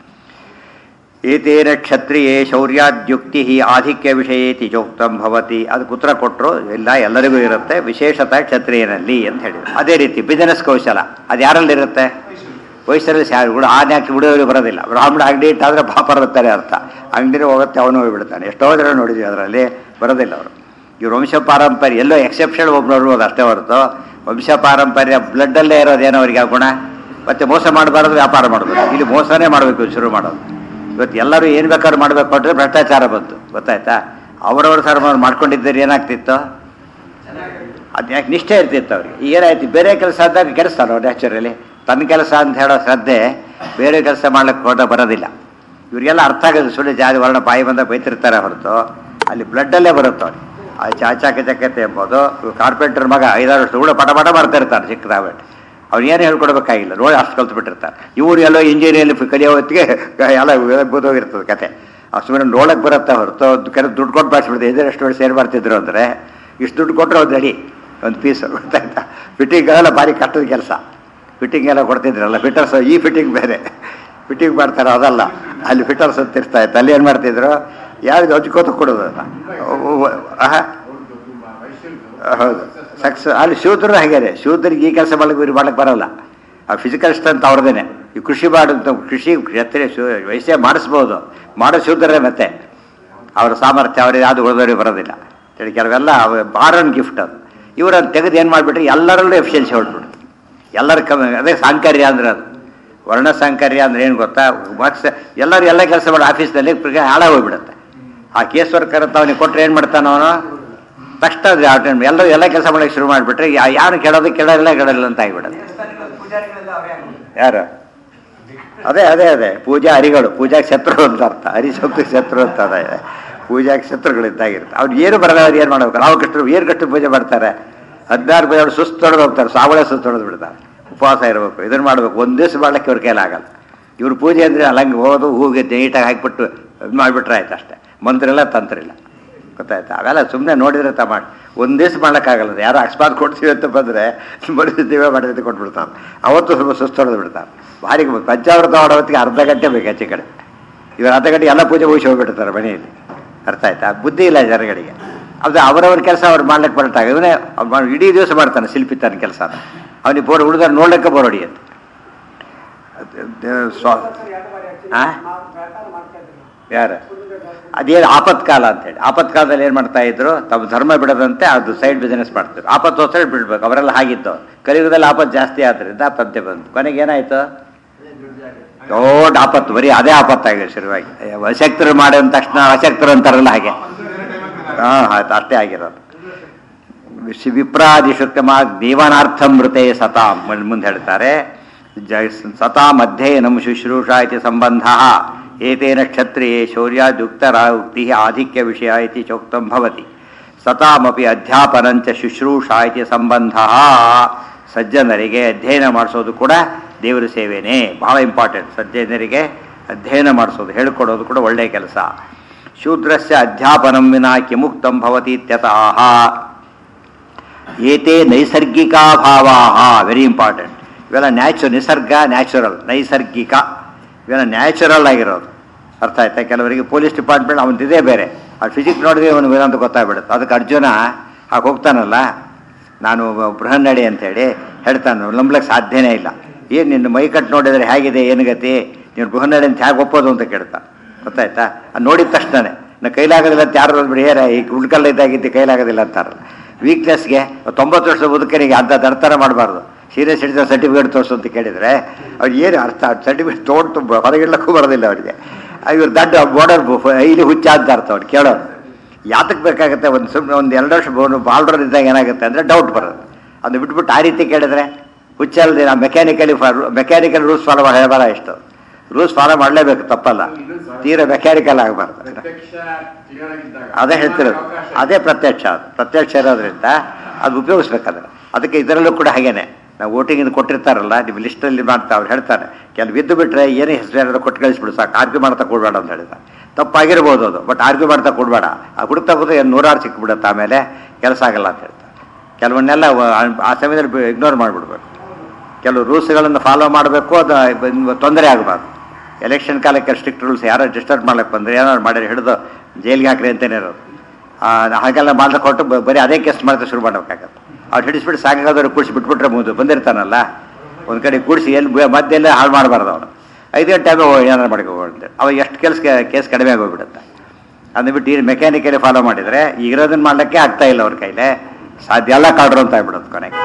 ಏತೇನ ಕ್ಷತ್ರಿಯೇ ಶೌರ್ಯಾದ್ಯುಕ್ತಿ ಆಧಿಕ್ಯ ವಿಷಯೇ ತಿಜೋಕ್ತಂ ಭವತಿ ಅದಕ್ಕೆ ಉತ್ತರ ಕೊಟ್ಟರು ಇಲ್ಲ ಎಲ್ಲರಿಗೂ ಇರುತ್ತೆ ವಿಶೇಷತಃ ಕ್ಷತ್ರಿಯನಲ್ಲಿ ಅಂತ ಹೇಳಿದ್ರು ಅದೇ ರೀತಿ ಬಿಸಿನೆಸ್ ಕೌಶಲ ಅದು ಯಾರಲ್ಲಿರುತ್ತೆ ವಯಸ್ಸಲ್ಲಿ ಸ್ಯಾ ಕೂಡ ಆನ್ಯಾಕೆ ಹುಡುಗರಿಗೆ ಬರೋದಿಲ್ಲ ಬ್ರಾಹ್ಮಣ ಅಂಗಡಿ ಇಟ್ಟಾದ್ರೆ ಪಾಪ ಇರ್ತಾರೆ ಅರ್ಥ ಅಂಗಡಿನೇ ಹೋಗುತ್ತೆ ಅವನು ಹೋಗ್ಬಿಡ್ತಾನೆ ಎಷ್ಟೋ ಜನ ನೋಡಿದ್ವಿ ಅದರಲ್ಲಿ ಬರೋದಿಲ್ಲ ಅವರು ಇವ್ರ ವಂಶ ಪಾರಂಪರ್ಯ ಎಲ್ಲೋ ಎಕ್ಸೆಪ್ಷನ್ ಒಬ್ಬ ನೋಡ್ಬೋದು ಅಷ್ಟೇ ಹೊರತು ವಂಶ ಪಾರಂಪರ್ಯ ಬ್ಲಡ್ಡಲ್ಲೇ ಇರೋದೇನೋ ಅವರಿಗೆ ಆ ಗುಣ ಮತ್ತೆ ಮೋಸ ಮಾಡಬಾರ್ದು ವ್ಯಾಪಾರ ಮಾಡಬೇಕು ಇಲ್ಲಿ ಮೋಸನೇ ಮಾಡಬೇಕು ಶುರು ಮಾಡೋದು ಇವತ್ತು ಎಲ್ಲರೂ ಏನು ಬೇಕಾದ್ರೂ ಮಾಡಬೇಕು ಅಂದರೆ ಭ್ರಷ್ಟಾಚಾರ ಬಂತು ಗೊತ್ತಾಯ್ತಾ ಅವರವ್ರ ಧರ್ಮ ಮಾಡ್ಕೊಂಡಿದ್ದರೆ ಏನಾಗ್ತಿತ್ತು ಅದು ಯಾಕೆ ನಿಷ್ಠೆ ಇರ್ತಿತ್ತು ಅವ್ರಿಗೆ ಈಗ ಏನಾಯ್ತು ಬೇರೆ ಕೆಲಸ ಆದಾಗ ಕೆಲಸ್ತಾರೆ ಅವ್ರು ನ್ಯಾಚುರಲಿ ತನ್ನ ಕೆಲಸ ಅಂತ ಹೇಳೋ ಶ್ರದ್ಧೆ ಬೇರೆ ಕೆಲಸ ಮಾಡ್ಲಿಕ್ಕೆ ಹೋದ ಬರೋದಿಲ್ಲ ಇವರಿಗೆಲ್ಲ ಅರ್ಥ ಆಗೋದು ಸುಳ್ಳು ಜಾತಿ ವರ್ಣ ಬಾಯಿ ಬಂದ ಬೈತಿರ್ತಾರೆ ಹೊರತು ಅಲ್ಲಿ ಬ್ಲಡ್ಡಲ್ಲೇ ಬರುತ್ತೆ ಅವ್ರಿಗೆ ಆ ಚಾಚಾಕ ಚಕತೆ ಎಂಬುದು ಕಾರ್ಪೆಂಟರ್ ಮಗ ಐದಾರು ವರ್ಷ ಕೂಡ ಪಟ ಪಟ ಮಾಡ್ತಾ ಇರ್ತಾರೆ ಚಿಕ್ಕದಾಗ್ಬಿಟ್ಟು ಅವ್ರು ಏನು ಹೇಳ್ಕೊಡ್ಬೇಕಾಗಿಲ್ಲ ನೋಡಿ ಅಷ್ಟು ಕಲ್ತು ಬಿಟ್ಟಿರ್ತಾರೆ ಇವ್ರು ಎಲ್ಲೋ ಇಂಜಿನಿಯರಿಂಗ್ ಕಲಿಯೋ ಹೊತ್ತಿಗೆ ಎಲ್ಲ ಬೋದೋಗಿರ್ತದೆ ಕತೆ ಆ ಸುಮ್ಮನೆ ನೋಡಕ್ಕೆ ಬರುತ್ತೆ ಹೊರತು ಕೆಲವು ದುಡ್ಡು ಕೊಟ್ಟು ಬಾಡಿಸ್ಬಿಡ್ತಾರೆ ಇದ್ರೆ ಎಷ್ಟು ಸೇರ್ ಮಾಡ್ತಿದ್ರು ಅಂದರೆ ಇಷ್ಟು ದುಡ್ಡು ಕೊಟ್ಟರೆ ಒಂದು ರೆಡಿ ಒಂದು ಪೀಸ್ ಗೊತ್ತಾಯ್ತಾ ಫಿಟ್ಟಿಂಗ್ ಎಲ್ಲ ಭಾರಿ ಕಟ್ಟದ ಕೆಲಸ ಫಿಟ್ಟಿಂಗ್ ಎಲ್ಲ ಕೊಡ್ತಿದ್ರಲ್ಲ ಫಿಟ್ಟರ್ಸ್ ಈ ಫಿಟ್ಟಿಂಗ್ ಬೇರೆ ಫಿಟ್ಟಿಂಗ್ ಮಾಡ್ತಾರೆ ಅದಲ್ಲ ಅಲ್ಲಿ ಫಿಟ್ಟರ್ಸ್ ಅಂತ ಇರ್ತಾ ಇತ್ತು ಅಲ್ಲಿ ಏನು ಮಾಡ್ತಿದ್ರು ಯಾರು ಹಚ್ಕೋತ ಕೊಡೋದಲ್ಲ ಆಹಾ ಅವ್ರದ್ದು ತುಂಬಾ ವೈಶ್ಯರು ಹೌದು ಸಕ್ಸ್ ಅಲ್ಲಿ ಶೂದ್ರರು ಹಾಗೇನೆ ಶೂದ್ರಿಗೆ ಈ ಕೆಲಸ ಮಾಡ್ಲಿಕ್ಕೆ ಇವ್ರು ಮಾಡ್ಲಿಕ್ಕೆ ಬರಲ್ಲ ಆ ಫಿಸಿಕಲ್ ಸ್ಟ್ರೆಂತ್ ಅವ್ರದ್ದೇನೆ ಈ ಕೃಷಿ ಮಾಡೋದು ಕೃಷಿ ಕ್ಷತ್ರಿಯ ಶೂ ವೈಶ್ಯ ಮಾಡಿಸ್ಬೋದು ಮಾಡೋ ಶೂದ್ರರೇ ಮತ್ತೆ ಅವರ ಸಾಮರ್ಥ್ಯ ಅವ್ರಿಗೆ ಯಾವುದು ಉಳಿದವ್ರಿಗೆ ಬರೋದಿಲ್ಲ ಹೇಳಿ ಕೆಲವೆಲ್ಲ ಬಾರನ್ ಗಿಫ್ಟ್ ಅದು ಇವರನ್ನು ತೆಗೆದು ಏನು ಮಾಡಿಬಿಟ್ರೆ ಎಲ್ಲರಲ್ಲೂ ಎಫಿಷಿಯನ್ಸಿ ಹೊರಟ್ಬಿಟ್ಟು ಎಲ್ಲರ ಕಮ್ಮಿ ಅದೇ ಸಾಂಕರ್ಯ ಅಂದ್ರೆ ಅದು ವರ್ಣ ಸಾಂಕರ್ಯ ಅಂದ್ರೆ ಏನು ಗೊತ್ತಾ ಬಾಕ್ಸ್ ಎಲ್ಲರೂ ಎಲ್ಲ ಕೆಲಸ ಮಾಡೋ ಆಫೀಸ್ನಲ್ಲಿ ಹಾಳಾಗಿ ಹೋಗ್ಬಿಡುತ್ತೆ ಆ ಕೇಸ್ ವರ್ಕರ್ ಅಂತ ಅವನಿಗೆ ಕೊಟ್ಟರೆ ಏನು ಮಾಡ್ತಾನ ಅವನು ತಕ್ಷಣ ಅದು attend- ಎಲ್ಲರೂ ಎಲ್ಲ ಕೆಲಸ ಮಾಡೋಕ್ಕೆ ಶುರು ಮಾಡಿಬಿಟ್ರೆ ಯಾರು ಕೇಳೋದು ಕೇಳೋದಿಲ್ಲ ಕೇಳೋದಿಲ್ಲ ಅಂತ ಆಗಿಬಿಡೋದು ಯಾರು ಅದೇ ಅದೇ ಅದೇ ಪೂಜಾ ಹರಿಗಳು ಪೂಜಾಕ್ಕೆ ಶತ್ರು ಅಂತ ಅರ್ಥ ಹರಿಶಕ್ತಿ ಶತ್ರು ಅಂತ ಅದೇ ಪೂಜಾಕ್ಕೆ ಶತ್ರುಗಳಿದ್ದಾಗಿರುತ್ತೆ ಅವ್ರು ಏನು ಬರಲ್ಲ ಅವ್ರು ಏನು ಮಾಡ್ಬೇಕು ನಾವು ಕಷ್ಟರು ಏನು ಕಷ್ಟ ಪೂಜೆ ಮಾಡ್ತಾರೆ ಹದಿನಾರು ಪೂಜೆ ಅವ್ರು ಸುಸ್ತು ತೊಡೆದು ಹೋಗ್ತಾರೆ ಸಾವಳೆ ಸುಸ್ತು ತೊಡೆದು ಬಿಡ್ತಾರೆ ಉಪವಾಸ ಇರಬೇಕು ಇದನ್ನು ಮಾಡ್ಬೇಕು ಒಂದು ದಿವಸ ಮಾಡ್ಲಿಕ್ಕೆ ಇವ್ರ ಕೈಲಾಗಲ್ಲ ಇವ್ರ ಪೂಜೆ ಅಂದರೆ ಅಲ್ಲಂಗೆ ಹೋಗೋದು ಹೂಗೆ ನೀಟಾಗಿ ಹಾಕಿಬಿಟ್ಟು ಇದು ಮಾಡಿಬಿಟ್ರೆ ಆಯ್ತು ಅಷ್ಟೇ ಮಂತ್ರ ಇಲ್ಲ ತಂತ್ರ ಇಲ್ಲ ಗೊತ್ತಾಯ್ತಾ ಅವೆಲ್ಲ ಸುಮ್ಮನೆ ನೋಡಿದ್ರೆ ತ ಮಾಡಿ ಒಂದು ದಿವಸ ಮಾಡೋಕ್ಕಾಗಲ್ಲ ಅದು ಯಾರೋ ಅಕಸ್ಮಾತ್ ಕೊಡ್ತೀವಿ ಅಂತ ಬಂದರೆ ಬರೀತೀವೇ ಮಾಡಿದ್ದು ಕೊಟ್ಬಿಡ್ತಾರೆ ಅವತ್ತು ಸ್ವಲ್ಪ ಸುಸ್ತು ಹೊಡೆದು ಬಿಡ್ತಾರೆ ಭಾರಿ ಪಂಚಾಮೃತ ಮಾಡೋ ಹೊತ್ತಿಗೆ ಅರ್ಧ ಗಂಟೆ ಬೇಕು ಹೆಚ್ಚು ಕಡೆ ಇವರು ಅರ್ಧ ಗಂಟೆ ಎಲ್ಲ ಪೂಜೆ ಮುಗಿಸಿ ಹೋಗ್ಬಿಡ್ತಾರೆ ಮನೆಯಲ್ಲಿ ಅರ್ಥ ಆಯ್ತಾ ಬುದ್ಧಿ ಇಲ್ಲ ಜನಗಳಿಗೆ ಅದು ಅವರವ್ರ ಕೆಲಸ ಅವ್ರು ಮಾಡ್ಲಿಕ್ಕೆ ಬರಟಾಗ ಇವನೇ ಅವ್ನ್ ಮಾಡ್- ಇಡೀ ದಿವಸ ಮಾಡ್ತಾನೆ ಶಿಲ್ಪಿ ತನ್ನ ಕೆಲಸ ಅವನಿಗೆ ಬೋರ್ ಹುಡುಗರು ನೋಡ್ಲಿಕ್ಕೆ ಬೋರ್ ಹೊಡಿಯುತ್ತೆ ಸ್ವ ಆ? ಯಾರು ಅದೇನು ಆಪತ್ಕಾಲ ಅಂತೇಳಿ ಆಪತ್ಕಾಲದಲ್ಲಿ ಏನು ಮಾಡ್ತಾ ಇದ್ರು ತಮ್ಮ ಧರ್ಮ ಬಿಡದಂತೆ ಅದು ಸೈಡ್ ಬಿಸ್ನೆಸ್ ಮಾಡ್ತಾರೆ ಆಪತ್ತೋಸ್ಕರ ಬಿಡ್ಬೇಕು ಅವರೆಲ್ಲ ಹಾಗಿತ್ತು ಕಲಿಯುಗದಲ್ಲಿ ಆಪತ್ತು ಜಾಸ್ತಿ ಆದ್ರಿಂದ ಪದ್ಯ ಬಂತು ಕೊನೆಗೆ ಏನಾಯ್ತು ದೊಡ್ಡ ಆಪತ್ತು ಬರೀ ಅದೇ ಆಪತ್ತಾಗಿದೆ ಶುರುವಾಗಿ ವಶಕ್ತರು ಮಾಡಿದ ತಕ್ಷಣ ಅಶಕ್ತರು ಅಂತಾರಲ್ಲ ಹಾಗೆ ಹಾಂ ಆಯ್ತು ಅಷ್ಟೇ ಆಗಿರೋದು ವಿಶ್- ವಿಪ್ರಾದಿಶುಕ್ತಮ ದೇವನಾರ್ಥಂ ಮೃತೆ ಸತಾಂ ಮುಂದೆ- ಮುಂದೆ ಹೇಳ್ತಾರೆ ಜ ಸತಾಂ ಅಧ್ಯಯನಂ ಶುಶ್ರೂಷಾ ಇತಿ ಸಂಬಂಧ ಏತೇನ ಕ್ಷತ್ರಿಯೇ ಶೌರ್ಯಾದುಕ್ತರ ಉಕ್ತಿ ಆಧಿಕ್ಯ ವಿಷಯ ಇತಿ ಚೋಕ್ತಂ ಭವತಿ ಸತಾಮಪಿ ಅಧ್ಯಾಪನಂಚ ಶುಶ್ರೂಷಾ ಇತಿ ಸಂಬಂಧ ಸಜ್ಜನರಿಗೆ ಅಧ್ಯಯನ ಮಾಡಿಸೋದು ಕೂಡ ದೇವರ ಸೇವೆನೇ ಬಹಳ ಇಂಪಾರ್ಟೆಂಟ್ ಸಜ್ಜನರಿಗೆ ಅಧ್ಯಯನ ಮಾಡಿಸೋದು ಹೇಳ್ಕೊಡೋದು ಕೂಡ ಒಳ್ಳೆಯ ಕೆಲಸ ಶೂದ್ರಸ್ಯ ಅಧ್ಯಾಪನಂ ವಿನಾ ಕಿಮುಕ್ತಂ ಭವತಿ ಇತ್ಯತಃ ಏತೇ ನೈಸರ್ಗಿಕ ಭಾವಾ ವೆರಿ ಇಂಪಾರ್ಟೆಂಟ್ ಇವೆಲ್ಲ ನ್ಯಾಚು ನಿಸರ್ಗ ನ್ಯಾಚುರಲ್ ನೈಸರ್ಗಿಕ ಇವೆಲ್ಲ ನ್ಯಾಚುರಲ್ ಆಗಿರೋದು ಅರ್ಥ ಆಯ್ತಾ ಕೆಲವರಿಗೆ ಪೊಲೀಸ್ ಡಿಪಾರ್ಟ್ಮೆಂಟ್ ಅವನದಿದೆ ಬೇರೆ ಆ ಫಿಸಿಕ್ಸ್ ನೋಡಿದ್ರೆ ಅವನು ಅಂತ ಗೊತ್ತಾಗ್ಬಿಡುತ್ತೆ ಅದಕ್ಕೆ ಅರ್ಜುನ ಆಗ ಹೋಗ್ತಾನಲ್ಲ ನಾನು ಬೃಹನ್ನಡಿ ಅಂತೇಳಿ ಹೇಳ್ತಾನೆ ನಂಬ್ಲಕ್ಕೆ ಸಾಧ್ಯನೇ ಇಲ್ಲ ಏನು ನಿನ್ನ ಮೈ ಕಟ್ಟು ನೋಡಿದರೆ ಹೇಗಿದೆ ಏನು ಗತಿ ನೀನು ಬೃಹನ್ನಡಿ ಅಂತ ಹೇಗೆ ಒಪ್ಪೋದು ಅಂತ ಕೇಳ್ತಾನೆ ಗೊತ್ತಾಯ್ತಾ ಅದು ನೋಡಿದ ತಕ್ಷಣನೇ ನಾ ಕೈಲಾಗೋದಿಲ್ಲ ಅಂತ ಯಾರು ಬಿಡಿ ಏರ ಈ ಗುಡ್ಕಲ್ಲ ಇದ್ದಾಗಿದ್ದು ಕೈಲಾಗೋದಿಲ್ಲ ಅಂತಾರಲ್ಲ ವೀಕ್ನೆಸ್ಗೆ ತೊಂಬತ್ತು ವರ್ಷದ ಮುದುಕರಿಗೆ ಅಂತ ದಡ್ತರ ಮಾಡಬಾರ್ದು ಸೀರಿಯಸ್ ಹಿಡಿದ ಸರ್ಟಿಫಿಕೇಟ್ ತೋರಿಸು ಅಂತ ಕೇಳಿದರೆ ಅವ್ರು ಏನು ಅರ್ಥ ಸರ್ಟಿಫಿಕೇಟ್ ತೊಗೊಂಡು ಹೊರಗಿಡ್ಲಕ್ಕೂ ಬರೋದಿಲ್ಲ ಅವರಿಗೆ ಇವ್ರು ದಡ್ಡ ಬೋರ್ಡರ್ ಐಲಿ ಹುಚ್ಚ ಅಂತ ಅರ್ಥ ಅವ್ರು ಕೇಳೋರು ಯಾತಕ್ಕೆ ಬೇಕಾಗುತ್ತೆ ಒಂದು ಸುಮ್ಮನೆ ಒಂದು ಎರಡು ವರ್ಷ ಬೋನು ಬಾಲ್ಡರ್ ಇದ್ದಾಗ ಏನಾಗುತ್ತೆ ಅಂದರೆ ಡೌಟ್ ಬರೋದು ಅದನ್ನ ಬಿಟ್ಬಿಟ್ಟು ಆ ರೀತಿ ಕೇಳಿದ್ರೆ ಹುಚ್ಚಲ್ದೆ ನಾವು ಮೆಕ್ಯಾನಿಕಲಿ ಮೆಕ್ಯಾನಿಕಲ್ ರೂಲ್ಸ್ ಫಾಲೋ ಹೇಳಬಾರ ಇಷ್ಟು ರೂಲ್ಸ್ ಫಾಲೋ ಮಾಡಲೇಬೇಕು ತಪ್ಪಲ್ಲ ತೀರಾ ಮೆಕ್ಯಾನಿಕಲ್ ಆಗಬಾರ್ದು ಪ್ರತ್ಯಕ್ಷ ಕ್ಲಿಯರ್ ಆಗಿದ್ದಾಗ ಅದೇ ಹೇಳ್ತಿರೋದು ಅವಕಾಶ. ಅದೇ ಪ್ರತ್ಯಕ್ಷ ಅದು ಪ್ರತ್ಯಕ್ಷ ಇರೋದ್ರಿಂದ ಅದು ಉಪಯೋಗಿಸ್ಬೇಕಾದ್ರೆ ಅದಕ್ಕೆ ಇದರಲ್ಲೂ ಕೂಡ ಹಾಗೇನೆ ನಾವು ವೋಟಿಂಗ್ ಇದು ಕೊಟ್ಟಿರ್ತಾರಲ್ಲ ನಿಮ್ಮ ಲಿಸ್ಟಲ್ಲಿ ಮಾಡ್ತಾ ಅವ್ರು ಹೇಳ್ತಾರೆ ಕೆಲವು ಬಿದ್ದು ಬಿಟ್ರೆ ಏನೇ ಹೆಸರು ಕೊಟ್ಟು ಕಳಿಸ್ಬಿಡು ಸಾಕು ಆರ್ಗ್ಯೂ ಮಾಡ್ತಾ ಕೊಡಬೇಡ ಅಂತ ಹೇಳಿದ ತಪ್ಪಾಗಿರ್ಬೋದು ಅದು ಬಟ್ ಆರ್ಗ್ಯೂ ಮಾಡ್ತಾ ಕೊಡಬೇಡ ಆ ಹುಡುಕ್ತಾ ಹೋದ್ರೆ ಏನು ನೂರಾರು ಸಿಕ್ಬಿಡುತ್ತೆ ಆಮೇಲೆ ಕೆಲಸ ಆಗಲ್ಲ ಅಂತ ಹೇಳ್ತಾರೆ ಕೆಲವನ್ನೆಲ್ಲ ವ- ಆ ಸಮಯದಲ್ಲಿ ಇಗ್ನೋರ್ ಮಾಡಿಬಿಡ್ಬೇಕು ಕೆಲವು ರೂಲ್ಸ್ಗಳನ್ನು ಫಾಲೋ ಮಾಡಬೇಕು ಅದು ತೊಂದರೆ ಆಗಬಾರ್ದು ಎಲೆಕ್ಷನ್ ಕಾಲಕ್ಕೆ ಸ್ಟ್ರಿಕ್ಟ್ ರೂಲ್ಸ್ ಯಾರೋ ಡಿಸ್ಟರ್ಬ್ ಮಾಡ್ಲಿಕ್ಕೆ ಬಂದರೆ ಏನಾದ್ರು ಮಾಡಿ ಹಿಡಿದು ಜೈಲಿಗೆ ಹಾಕ್ರಿ ಅಂತಲೇ ಇರೋದು ಆ, ಹಾಗೆಲ್ಲ ಮಾಡ್ಲಿಕ್ಕೆ ಕೊಟ್ಟು ಬ- ಬರೀ ಅದೇ ಕೆಸ್ ಮಾಡ್ತಾ ಶುರು ಮಾಡಬೇಕಾಗತ್ತೆ ಅವ್ರು ಹಿಡಿಸ್ಬಿಟ್ಟು ಸಾಕಾಗೋದವ್ರು ಕೂಡಿಸಿ ಬಿಟ್ಬಿಟ್ರೆ ಮುಂದೆ ಬಂದಿರ್ತಾನಲ್ಲ ಒಂದು ಕಡೆ ಕೂಡಿಸಿ ಎಲ್ಲಿ ಬ- ಮಧ್ಯೆಲ್ಲ ಹಾಳು ಮಾಡಬಾರ್ದು ಅವನು ಐದು ಗಂಟೆ ಆಮೇಲೆ ಏನಾರು ಮಾಡ್ಕೋಬೋದು ಅವಾಗ ಎಷ್ಟು ಕೆಲಸ ಕೇಸ್ ಕಡಿಮೆ ಆಗೋಗ್ಬಿಡುತ್ತೆ ಅದನ್ನ ಬಿಟ್ಟು ಈ ಮೆಕ್ಯಾನಿಕಲಿ ಫಾಲೋ ಮಾಡಿದರೆ ಈಗಿರೋದನ್ನ ಮಾಡ್ಲಿಕ್ಕೆ ಆಗ್ತಾ ಇಲ್ಲ ಅವ್ರ ಕೈಲೇ ಸಾಧ್ಯ ಎಲ್ಲ ಕಾಡ್ರು ಅಂತ ಆಗ್ಬಿಡುತ್ತೆ ಕೊನೆಗೆ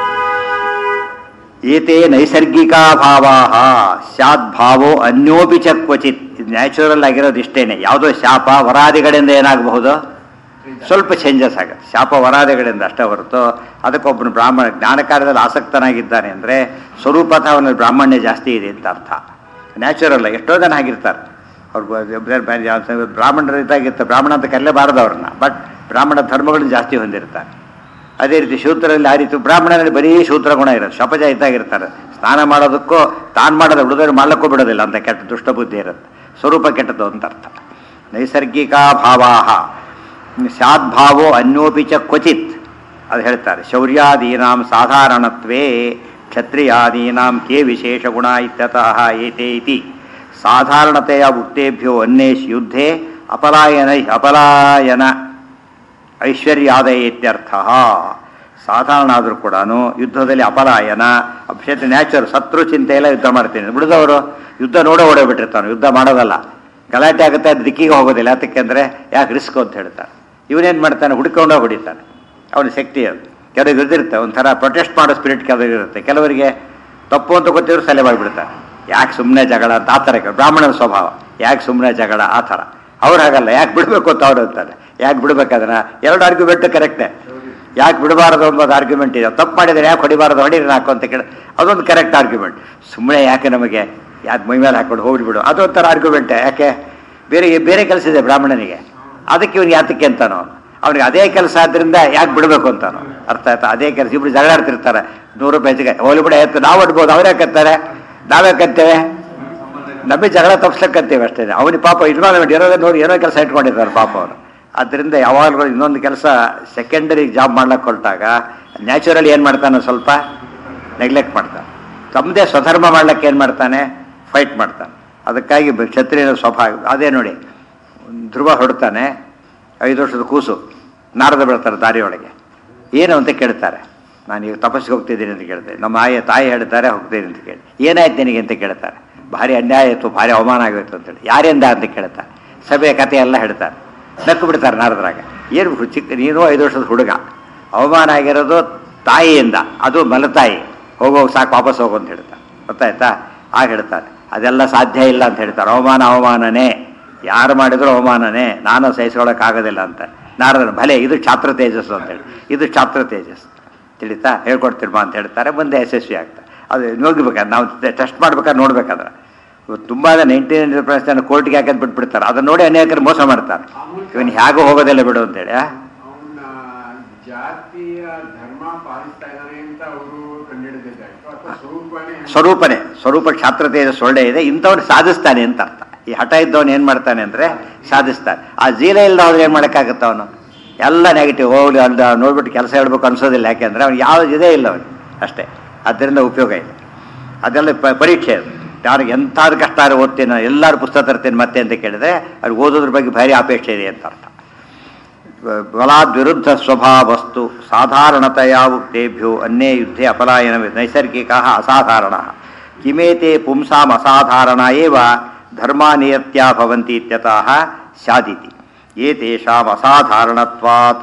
ಏತೇ ನೈಸರ್ಗಿಕ ಭಾವಾ ಸ್ಯಾದ್ಭಾವೋ ಅನ್ಯೋಪಿ ಚ ಕ್ವಚಿತ್ ಇದು ನ್ಯಾಚುರಲ್ ಆಗಿರೋದು ಇಷ್ಟೇನೆ ಯಾವುದೋ ಶಾಪ ವರಾದಿಗಳಿಂದ ಏನಾಗಬಹುದು ಸ್ವಲ್ಪ ಚೇಂಜಸ್ ಆಗುತ್ತೆ ಶಾಪ ವರಾದಿಗಳಿಂದ ಅಷ್ಟೇ ಹೊರತು ಅದಕ್ಕೊಬ್ಬನು ಬ್ರಾಹ್ಮಣ ಜ್ಞಾನ ಕಾರ್ಯದಲ್ಲಿ ಆಸಕ್ತನಾಗಿದ್ದಾನೆ ಅಂದರೆ ಸ್ವರೂಪತಃ ಅವನಲ್ಲಿ ಬ್ರಾಹ್ಮಣ್ಯ ಜಾಸ್ತಿ ಇದೆ ಅಂತ ಅರ್ಥ ನ್ಯಾಚುರಲ್ ಎಷ್ಟೋ ಜನ ಆಗಿರ್ತಾರೆ ಅವ್ರು ಬ- ಬೇರೆ ಬೇರೆ ಯಾವ- ಬ್ರಾಹ್ಮಣರು ಇದ್ದಾಗಿರ್ತಾರೆ ಬ್ರಾಹ್ಮಣ ಅಂತ ಕರೆಯಲೇಬಾರದು ಅವ್ರನ್ನ ಬಟ್ ಬ್ರಾಹ್ಮಣ ಧರ್ಮಗಳನ್ನು ಜಾಸ್ತಿ ಹೊಂದಿರ್ತಾರೆ ಅದೇ ರೀತಿ ಶೂದ್ರಲ್ಲಿ ಆ ರೀತಿ ಬ್ರಾಹ್ಮಣರಲ್ಲಿ ಬರೀ ಶೂದ್ರ ಗುಣ ಇರೋದು ಶಪಜ ಇದ್ದಾಗಿರ್ತಾರೆ ಸ್ನಾನ ಮಾಡೋದಕ್ಕೂ ತಾನು ಮಾಡೋದು ಹುಡುಗರು ಮಾಡ್ಲಿಕ್ಕೂ ಬಿಡೋದಿಲ್ಲ ಅಂತ ಕೆಟ್ಟ ದುಷ್ಟಬುದ್ಧಿ ಇರುತ್ತೆ ಸ್ವರೂಪ ಕೆಟ್ಟದ್ದು ಅಂತ ಅರ್ಥ ನೈಸರ್ಗಿಕ ಭಾವಾಹ ಸ್ಯಾದ್ಭಾವೋ ಅನ್ಯೋಪಿ ಚ ಕ್ವಚಿತ್ ಅದು ಹೇಳ್ತಾರೆ ಶೌರ್ಯಾದೀನಾಂ ಸಾಧಾರಣತ್ವೇ ಕ್ಷತ್ರಿಯಾದೀನಾಂ ಕೇ ವಿಶೇಷ ಗುಣ ಇತ್ಯತಃ ಏತೆ ಇತಿ ಸಾಧಾರಣತೆಯ ಉಕ್ತೇಭ್ಯೋ ಅನ್ಯೇಷ್ ಯುದ್ಧೇ ಅಪಲಾಯನ ಅಪಲಾಯನ ಐಶ್ವರ್ಯಾದಯ ಇತ್ಯರ್ಥ ಸಾಧಾರಣ ಆದರೂ ಕೂಡ ಯುದ್ಧದಲ್ಲಿ ಅಪಲಾಯನ ಅಭಿಷೇಕ ನ್ಯಾಚುರಲ್ ಶತ್ರು ಚಿಂತೆ ಎಲ್ಲ ಯುದ್ಧ ಮಾಡ್ತೀನಿ ಬಿಡಿದವರು ಯುದ್ಧ ನೋಡೋ ಓಡೋಗ್ಬಿಟ್ಟಿರ್ತಾನೆ ಯುದ್ಧ ಮಾಡೋದಲ್ಲ ಗಲಾಟೆ ಆಗುತ್ತೆ ಅದು ದಿಕ್ಕಿಗೆ ಹೋಗೋದಿಲ್ಲ ಯಾತಕ್ಕೆಂದ್ರೆ ಯಾಕೆ ರಿಸ್ಕ್ ಅಂತ ಹೇಳ್ತಾರೆ ಇವನೇನು ಮಾಡ್ತಾನೆ ಹುಡ್ಕೊಂಡೋ ಹೊಡಿತಾನೆ ಅವನ ಶಕ್ತಿ ಅದು ಕೆಲವ್ರಿಗೆ ಇದಿರುತ್ತೆ ಒಂಥರ ಪ್ರೊಟೆಸ್ಟ್ ಮಾಡೋ ಸ್ಪಿರಿಟ್ ಕೆಲವರಿಗೆ ಇರುತ್ತೆ ಕೆಲವರಿಗೆ ತಪ್ಪು ಅಂತ ಗೊತ್ತಿದ್ರು ಸಲೆ ಮಾಡಿಬಿಡ್ತಾರೆ ಯಾಕೆ ಸುಮ್ಮನೆ ಜಗಳ ಅಂತ ಆ ಥರ ಬ್ರಾಹ್ಮಣನ ಸ್ವಭಾವ ಯಾಕೆ ಸುಮ್ಮನೆ ಜಗಳ ಆ ಥರ ಅವ್ರು ಹಾಗಲ್ಲ ಯಾಕೆ ಬಿಡಬೇಕು ಅಂತ ಅವ್ರು ಅಂತಾರೆ ಯಾಕೆ ಬಿಡ್ಬೇಕಾದ್ರೆ ಎರಡು ಆರ್ಗ್ಯುಮೆಂಟ್ ಕರೆಕ್ಟೇ ಯಾಕೆ ಬಿಡಬಾರದು ಎಂಬುದು ಆರ್ಗ್ಯುಮೆಂಟ್ ಇದೆ ತಪ್ಪು ಮಾಡಿದರೆ ಯಾಕೆ ಹೊಡಿಬಾರದು ಹೊಡೀರಿ ನಾಕು ಅಂತ ಕೇಳಿ ಅದೊಂದು ಕರೆಕ್ಟ್ ಆರ್ಗ್ಯುಮೆಂಟ್ ಸುಮ್ಮನೆ ಯಾಕೆ ನಮಗೆ ಯಾಕೆ ಮೈ ಮೇಲೆ ಹಾಕೊಂಡು ಹೋಗ್ಬಿಡು ಅದೊಂಥರ ಆರ್ಗ್ಯುಮೆಂಟ್ ಯಾಕೆ ಬೇರೆ ಬೇರೆ ಕೆಲಸ ಇದೆ ಬ್ರಾಹ್ಮಣನಿಗೆ ಅದಕ್ಕೆ ಇವ್ನಿಗೆ ಯಾತಕ್ಕೆ ಅಂತಾನೋ ಅವ್ನು. ಅವ್ನಿಗೆ ಅದೇ ಕೆಲಸ ಆದ್ರಿಂದ ಯಾಕೆ ಬಿಡಬೇಕು ಅಂತಾನೋ ಅರ್ಥ ಆಯ್ತಾ ಅದೇ ಕೆಲಸ ಇಬ್ರು ಜಗಳ ಆಡ್ತಿರ್ತಾರೆ ನೂರು ರೂಪಾಯಿ ಹೆಚ್ಚಿಗೆ ಹೋಲಿ ಬಿಡ ಎತ್ತು ನಾವು ಅಡ್ಬೋದು ಅವ್ರು ಯಾಕಂತಾರೆ ನಾವೇ ಕತ್ತೇವೆ ನಮಗೆ ಜಗಳ ತಪ್ಪಿಸ್ಲಕ್ಕಂತೇವೆ ಅಷ್ಟೇ ಅವನಿಗೆ ಪಾಪ ಇನ್ವಾಲ್ವ್ಮೆಂಟ್ ಇರೋದೇ ನೋಡಿ ಏನೋ ಕೆಲಸ ಇಟ್ಕೊಂಡಿರ್ತಾರೆ ಪಾಪ ಅವರು ಆದ್ದರಿಂದ ಯಾವಾಗಲೂ ಇನ್ನೊಂದು ಕೆಲಸ ಸೆಕೆಂಡರಿ ಜಾಬ್ ಮಾಡ್ಲಿಕ್ಕೆ ಹೊರಟಾಗ ನ್ಯಾಚುರಲಿ ಏನು ಮಾಡ್ತಾನೆ ಸ್ವಲ್ಪ ನೆಗ್ಲೆಕ್ಟ್ ಮಾಡ್ತಾನೆ ತಮ್ಮದೇ ಸ್ವಧರ್ಮ ಮಾಡ್ಲಿಕ್ಕೆ ಏನು ಮಾಡ್ತಾನೆ ಫೈಟ್ ಮಾಡ್ತಾನೆ ಅದಕ್ಕಾಗಿ ಬ- ಕ್ಷತ್ರಿಯನ ಸ್ವಭಾವ ಅದೇ ನೋಡಿ ಧ್ರುವ ಹೊಡ್ತಾನೆ ಐದು ವರ್ಷದ ಕೂಸು ನಾರದ ಬೀಳ್ತಾರೆ ದಾರಿಯೊಳಗೆ ಏನು ಅಂತ ಕೇಳ್ತಾರೆ ನಾನು ಈಗ ತಪಸ್ಸಿಗೆ ಹೋಗ್ತಿದ್ದೀನಿ ಅಂತ ಕೇಳ್ತೇನೆ ನಮ್ಮ ಆಯ ತಾಯಿ ಹೇಳ್ತಾರೆ ಹೋಗ್ತೀನಿ ಅಂತ ಕೇಳಿ ಏನಾಯ್ತು ನಿನಗೆ ಅಂತ ಕೇಳ್ತಾರೆ ಭಾರಿ ಅನ್ಯಾಯ ಆಯಿತು ಭಾರಿ ಅವಮಾನ ಆಗೋಯ್ತು ಅಂತೇಳಿ ಯಾರಿಂದ ಅಂತ ಕೇಳ್ತಾರೆ ಸಭೆಯ ಕಥೆ ಎಲ್ಲ ಹೇಳ್ತಾರೆ ನಕ್ಕು ಬಿಡ್ತಾರೆ ನಾರದ್ರಾಗ ಏನು ಚಿಕ್ಕ ನೀನು ಐದು ವರ್ಷದ ಹುಡುಗ ಅವಮಾನ ಆಗಿರೋದು ತಾಯಿಯಿಂದ ಅದು ಮಲತಾಯಿ ಹೋಗೋಗಿ ಸಾಕು ವಾಪಸ್ ಹೋಗು ಅಂತ ಹೇಳ್ತಾರೆ ಗೊತ್ತಾಯ್ತಾ ಆಗ ಹೇಳ್ತಾರೆ ಅದೆಲ್ಲ ಸಾಧ್ಯ ಇಲ್ಲ ಅಂತ ಹೇಳ್ತಾರೆ ಅವಮಾನ ಅವಮಾನನೇ ಯಾರು ಮಾಡಿದ್ರು ಅವಮಾನನೇ ನಾನು ಸಹಿಸ್ಕೊಳ್ಳೋಕ್ಕಾಗೋದಿಲ್ಲ ಅಂತ ನಾರದನು ಭಲೆ ಇದು ಛಾತ್ರ ತೇಜಸ್ಸು ಅಂತೇಳಿ ಇದು ಛಾತ್ರ ತೇಜಸ್ ತಿಳಿತಾ ಹೇಳ್ಕೊಡ್ತಿರ್ಬ ಅಂತ ಹೇಳ್ತಾರೆ ಮುಂದೆ ಯಶಸ್ವಿ ಆಗ್ತಾರೆ ಅದು ನೋಡ್ಬೇಕಾದ್ರೆ ನಾವು ಟೆಸ್ಟ್ ಮಾಡ್ಬೇಕಾದ್ರೆ ನೋಡ್ಬೇಕಾದ್ರೆ ಇವತ್ತು ತುಂಬ ನೈಂಟಿ ನೈನ್ ಪರ್ಸೆಂಟ್ ಕೋರ್ಟ್ಗೆ ಹಾಕೋದು ಬಿಟ್ಬಿಡ್ತಾರೆ ಅದನ್ನ ನೋಡಿ ಅನೇಕರು ಮೋಸ ಮಾಡ್ತಾರೆ ಇವನು ಹೇಗೂ ಹೋಗೋದಿಲ್ಲ ಬಿಡು ಅಂತೇಳಿ ಆ? ಅವನ ಜಾತಿಯ ಧರ್ಮ ಪಾಲಿಸ್ತಾ ಇದ್ದಾನೆ ಅಂತ ಅವರು ಕಂಡುಹಿಡಿದಿದ್ದಾಯ್ತು ಅಥವಾ ಸ್ವರೂಪನೇ ಸ್ವರೂಪನೇ ಸ್ವರೂಪ ಕ್ಷಾತ್ರ ತೇಜಸ್ ಒಳ್ಳೆ ಇದೆ ಇಂಥವ್ನು ಸಾಧಿಸ್ತಾನೆ ಅಂತ ಅರ್ಥ ಈ ಹಠ ಇದ್ದವನು ಏನು ಮಾಡ್ತಾನೆ ಅಂದರೆ ಸಾಧಿಸ್ತಾನೆ ಆ ಜೀಲ ಇಲ್ಲದವ್ರು ಏನು ಮಾಡೋಕ್ಕಾಗುತ್ತೆ ಅವನು ಎಲ್ಲ ನೆಗೆಟಿವ್ ಹೋಗ್ಲಿ ಅಲ್ಲಿ ನೋಡ್ಬಿಟ್ಟು ಕೆಲಸ ಹೇಳ್ಬೇಕು ಅನ್ಸೋದಿಲ್ಲ ಯಾಕೆಂದ್ರೆ ಅವ್ನು ಯಾವ್ದು ಇದೇ ಇಲ್ಲ ಅವನು ಅಷ್ಟೇ ಅದರಿಂದ ಉಪಯೋಗ ಇದೆ ಅದೆಲ್ಲ ಪ- ಪರೀಕ್ಷೆ ಅದು ಯಾರಿಗೆ ಎಂಥಾದ್ರು ಕಷ್ಟ ಆದ್ರೆ ಓದ್ತೀನಿ ಎಲ್ಲರೂ ಪುಸ್ತಕ ತರ್ತೀನಿ ಮತ್ತೆ ಅಂತ ಕೇಳಿದ್ರೆ ಅವ್ರಿಗೆ ಓದೋದ್ರ ಬಗ್ಗೆ ಭಾರಿ ಅಪೇಕ್ಷೆ ಇದೆ ಅಂತ ಅರ್ಥ ಬಲಾದ್ವಿರುದ್ಧ ಸ್ವಭಾವಸ್ತು ಸಾಧಾರಣತೆಯ ಉಕ್ತೇಭ್ಯೋ ಅನ್ಯೇ ಯುದ್ಧೆ ಅಪಲಾಯನ ನೈಸರ್ಗಿಕ ಅಸಾಧಾರಣ ಕಿಮೇತೆ ಪುಂಸಾಂ ಅಸಾಧಾರಣ ಏವ ಧರ್ಮಾನಿಯತ್ಯಾ ಭವಂತಿ ಇತ್ಯತಃ ಸ್ಯಾದಿತಿ ಏತೇಷಾಂ ಅಸಾಧಾರಣತ್ವಾತ್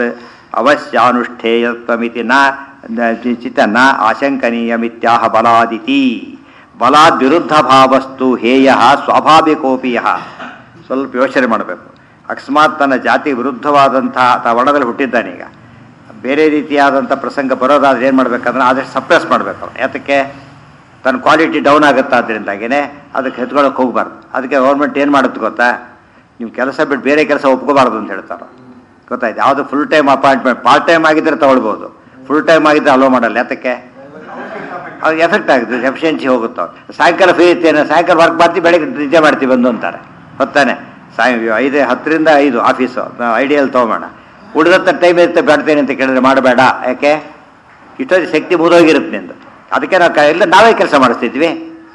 ಅವಶ್ಯಾನುಷ್ಠೇಯತ್ವಮಿತಿ ನ ನ- ಚಿತ ನ ಆಶಂಕನೀಯಮಿತ್ಯಾಹ ಬಲಾದಿತಿ ಬಲಾದ್ ವಿರುದ್ಧ ಭಾವಸ್ತು ಹೇಯ ಸ್ವಾಭಾವಿಕೋಪಿ ಯಃ ಸ್ವಲ್ಪ ಯೋಚನೆ ಮಾಡಬೇಕು ಅಕಸ್ಮಾತ್ ತನ್ನ ಜಾತಿ ವಿರುದ್ಧವಾದಂತಹ ತ ವರ್ಣದಲ್ಲಿ ಹುಟ್ಟಿದ್ದಾನೆ ಈಗ ಬೇರೆ ರೀತಿಯಾದಂಥ ಪ್ರಸಂಗ ಬರೋದಾದ್ರೆ ಏನು ಮಾಡ್ಬೇಕಂದ್ರೆ ಆದಷ್ಟು ಸಪ್ರೆಸ್ ಮಾಡಬೇಕು ಅವ್ನು. ಯಾತಕ್ಕೆ ತನ್ನ ಕ್ವಾಲಿಟಿ ಡೌನ್ ಆಗುತ್ತೆ ಅದರಿಂದಾಗಿನೇ ಅದಕ್ಕೆ ಹೆತ್ಕೊಳ್ಳೋಕೆ ಹೋಗ್ಬಾರ್ದು ಅದಕ್ಕೆ ಗೌರ್ಮೆಂಟ್ ಏನು ಮಾಡುತ್ತೆ ಗೊತ್ತಾ ನೀವು ಕೆಲಸ ಬಿಟ್ಟು ಬೇರೆ ಕೆಲಸ ಒಪ್ಕೋಬಾರ್ದು ಅಂತ ಹೇಳ್ತಾರೆ ಗೊತ್ತಾಯ್ತು ಯಾವುದು full time appointment part time ಆಗಿದ್ರೆ ತಗೊಳ್ಬೋದು ಫುಲ್ ಟೈಮ್ ಆಗಿದ್ರೆ ಅಲೋ ಮಾಡಲ್ಲ ಯಾತಕ್ಕೆ ಅದು ಎಫೆಕ್ಟ್ ಆಗುತ್ತೆ ಎಫಿಷಿಯನ್ಸಿ ಹೋಗುತ್ತೆ ಅವ್ರು. ಸಾಯಂಕಾಲ ಫ್ರೀ ಇರ್ತೇನೆ ಸಾಯಂಕಾಲ ವರ್ಕ್ ಮಾಡ್ತೀವಿ ಬೆಳಗ್ಗೆ ನಿದ್ದೆ ಮಾಡ್ತೀವಿ ಬಂದು ಅಂತಾರೆ ಹೊತ್ತಾನೆ ಸಾಯ ಐದು ಹತ್ತರಿಂದ ಐದು ಆಫೀಸು ಐಡಿಯಲ್ ತೊಗೊಬೋಣ ಉಳಿದತ್ತ ಟೈಮ್ ಇರುತ್ತೆ ಬೇಡ್ತೇನೆ ಅಂತ ಕೇಳಿದ್ರೆ ಮಾಡಬೇಡ ಯಾಕೆ ಇಷ್ಟೊಂದು ಶಕ್ತಿ ಮುಗಿದೋಗಿರುತ್ತೆ ನಿಂದು ಅದಕ್ಕೆ ನಾವು ಕ- ಇಲ್ಲ ನಾವೇ ಕೆಲಸ ಮಾಡಿಸ್ತಿದ್ವಿ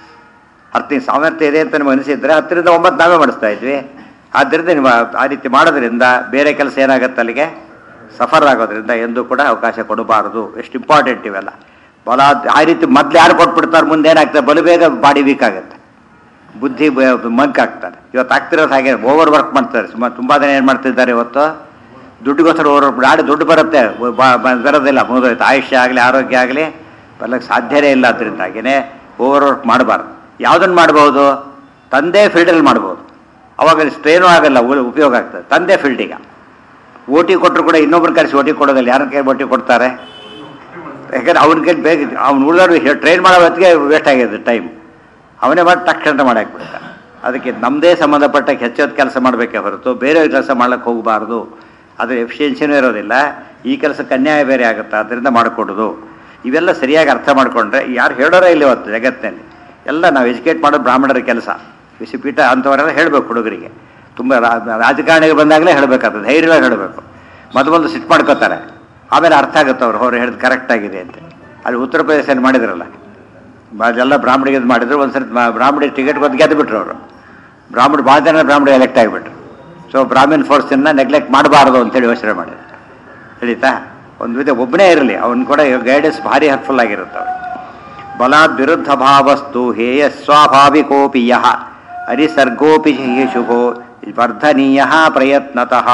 ಅರ್ಥ ಸಾಮರ್ಥ್ಯ ಇದೆ ಅಂತ ನಿಮ್ಗೆ ಅನಿಸಿದ್ರೆ ಹತ್ತರಿಂದ ಒಂಬತ್ತು ನಾವೇ ಮಾಡಿಸ್ತಾ ಇದ್ವಿ ಆದ್ದರಿಂದ ನೀವು ಆ- ಆ ರೀತಿ ಮಾಡೋದ್ರಿಂದ ಬೇರೆ ಕೆಲಸ ಏನಾಗುತ್ತೆ ಅಲ್ಲಿಗೆ ಸಫರ್ ಆಗೋದ್ರಿಂದ ಎಂದೂ ಕೂಡ ಅವಕಾಶ ಕೊಡಬಾರದು ಎಷ್ಟು ಇಂಪಾರ್ಟೆಂಟ್ ಇವೆಲ್ಲ ಬಲ ಆ ರೀತಿ ಮೊದ್ಲು ಯಾರು ಕೊಟ್ಬಿಡ್ತಾರೆ ಮುಂದೆ ಏನಾಗ್ತದೆ ಬಲು ಬೇಗ ಬಾಡಿ ವೀಕ್ ಆಗುತ್ತೆ ಬುದ್ಧಿ ಮಂಕ್ ಆಗ್ತಾರೆ ಇವತ್ತು ಆಗ್ತಿರೋದು ಹಾಗೆ ಓವರ್ ವರ್ಕ್ ಮಾಡ್ತಾರೆ ಸುಮಾರು ತುಂಬ ಜನ ಏನು ಮಾಡ್ತಿದ್ದಾರೆ ಇವತ್ತು ದುಡ್ಡಿಗೋಸ್ಕರ ಓವರ್ ವರ್ಕ್ ನಾಳೆ ದುಡ್ಡು ಬರುತ್ತೆ ಬ- ಬ- ಬರೋದಿಲ್ಲ ಮುಗಿದೋಯ್ತು ಆಯುಷ್ಯ ಆಗಲಿ ಆರೋಗ್ಯ ಆಗಲಿ ಬರ್ಲಿಕ್ಕೆ ಸಾಧ್ಯನೇ ಇಲ್ಲ ಅದರಿಂದಾಗಿನೇ ಓವರ್ ವರ್ಕ್ ಮಾಡಬಾರ್ದು ಯಾವುದನ್ನು ಮಾಡ್ಬೋದು ತಂದೆ ಫೀಲ್ಡಲ್ಲಿ ಮಾಡ್ಬೋದು ಅವಾಗ ಸ್ಟ್ರೇನೂ ಆಗಲ್ಲ ಉ- ಉಪಯೋಗ ಆಗ್ತದೆ ತಂದೆ ಫೀಲ್ಡಿಗೆ ಓ ಟಿ ಕೊಟ್ಟರು ಕೂಡ ಇನ್ನೊಬ್ರು ಕರೆಸಿ ಓ ಟಿ ಕೊಡೋದಿಲ್ಲ ಯಾರ ಕೈ ಓ ಟಿ ಕೊಡ್ತಾರೆ ಯಾಕಂದ್ರೆ ಅವ್ನ ಕೈ ಬೇಗ ಅವ್ನು ಉಳಿದವ್ರು ಟ್ರೈನ್ ಮಾಡೋ ಹೊತ್ತಿಗೆ ವೇಸ್ಟ್ ಆಗಿದೆ ಟೈಮ್ ಅವನೇ ಮಾಡಿ ತಕ್ಷಣ ಮಾಡಾಕ್ಬಿಡ್ತಾನೆ ಅದಕ್ಕೆ ನಮ್ಮದೇ ಸಂಬಂಧಪಟ್ಟ ಹೆಚ್ಚೊತ್ತು ಕೆಲಸ ಮಾಡಬೇಕೇ ಹೊರತು ಬೇರೆ ಕೆಲಸ ಮಾಡ್ಲಿಕ್ಕೆ ಹೋಗಬಾರ್ದು ಅದ್ರ ಎಫಿಷಿಯನ್ಸಿನೂ ಇರೋದಿಲ್ಲ ಈ ಕೆಲಸಕ್ಕೆ ಅನ್ಯಾಯ ಬೇರೆ ಆಗುತ್ತೆ ಅದರಿಂದ ಮಾಡಿಕೊಡೋದು ಇವೆಲ್ಲ ಸರಿಯಾಗಿ ಅರ್ಥ ಮಾಡಿಕೊಂಡ್ರೆ ಯಾರು ಹೇಳೋರೇ ಇಲ್ಲ ಇವತ್ತು ಜಗತ್ತಿನಲ್ಲಿ ಎಲ್ಲ ನಾವು ಎಜುಕೇಟ್ ಮಾಡೋದು ಬ್ರಾಹ್ಮಣರ ಕೆಲಸ ವಿಸಿಪೀಠ ಅಂಥವರೆಲ್ಲ ಹೇಳಬೇಕು ಹುಡುಗರಿಗೆ ತುಂಬ ರಾ- ರಾಜಕಾರಣಿಗೆ ಬಂದಾಗಲೇ ಹೇಳಬೇಕಾಗ್ತದೆ ಧೈರ್ಯವಾಗಿ ಹೇಳಬೇಕು ಮೊದಲು ಮೊದಲು ಸಿಟ್ಟು ಮಾಡ್ಕೋತಾರೆ ಆಮೇಲೆ ಅರ್ಥ ಆಗುತ್ತೆ ಅವ್ರು ಅವ್ರು ಹೇಳಿದ್ ಕರೆಕ್ಟ್ ಆಗಿದೆ ಅಂತ ಅಲ್ಲಿ ಉತ್ತರ ಪ್ರದೇಶ ಮಾಡಿದ್ರಲ್ಲ ಅದೆಲ್ಲ ಬ್ರಾಹ್ಮಣಿಗೆ ಇದು ಮಾಡಿದ್ರು ಒಂದ್ಸರಿ ಬ್ರಾಹ್ಮಣಿಗೆ ಟಿಕೆಟ್ ಕೊಟ್ಟು ಗೆದ್ದು ಬಿಟ್ರು ಅವರು ಬ್ರಾಹ್ಮಣ ಭಾಳ ಜನ ಬ್ರಾಹ್ಮಣ ಎಲೆಕ್ಟ್ ಆಗಿಬಿಟ್ರು ಸೊ ಬ್ರಾಹ್ಮಿನ್ ಫೋರ್ಸನ್ನ ನೆಗ್ಲೆಕ್ಟ್ ಮಾಡಬಾರ್ದು ಅಂತೇಳಿ ಯೋಚನೆ ಮಾಡಿದ್ರು ತಿಳಿತಾ ಒಂದು ವಿಧ ಒಬ್ಬನೇ ಇರಲಿ ಅವನು ಕೂಡ ಗೈಡೆನ್ಸ್ ಭಾರಿ ಹೆಲ್ಪ್ಫುಲ್ ಆಗಿರುತ್ತೆ ಅವ್ರಿಗೆ ಬಲಾದ್ ವಿರುದ್ಧ ಭಾವಸ್ತು ಹೇಯ ಸ್ವಾಭಾವಿಕೋಪಿ ಯಃ ಅರಿಸರ್ಗೋಪಿ ಶುಭೋ ವರ್ಧನೀಯ ಪ್ರಯತ್ನತಃ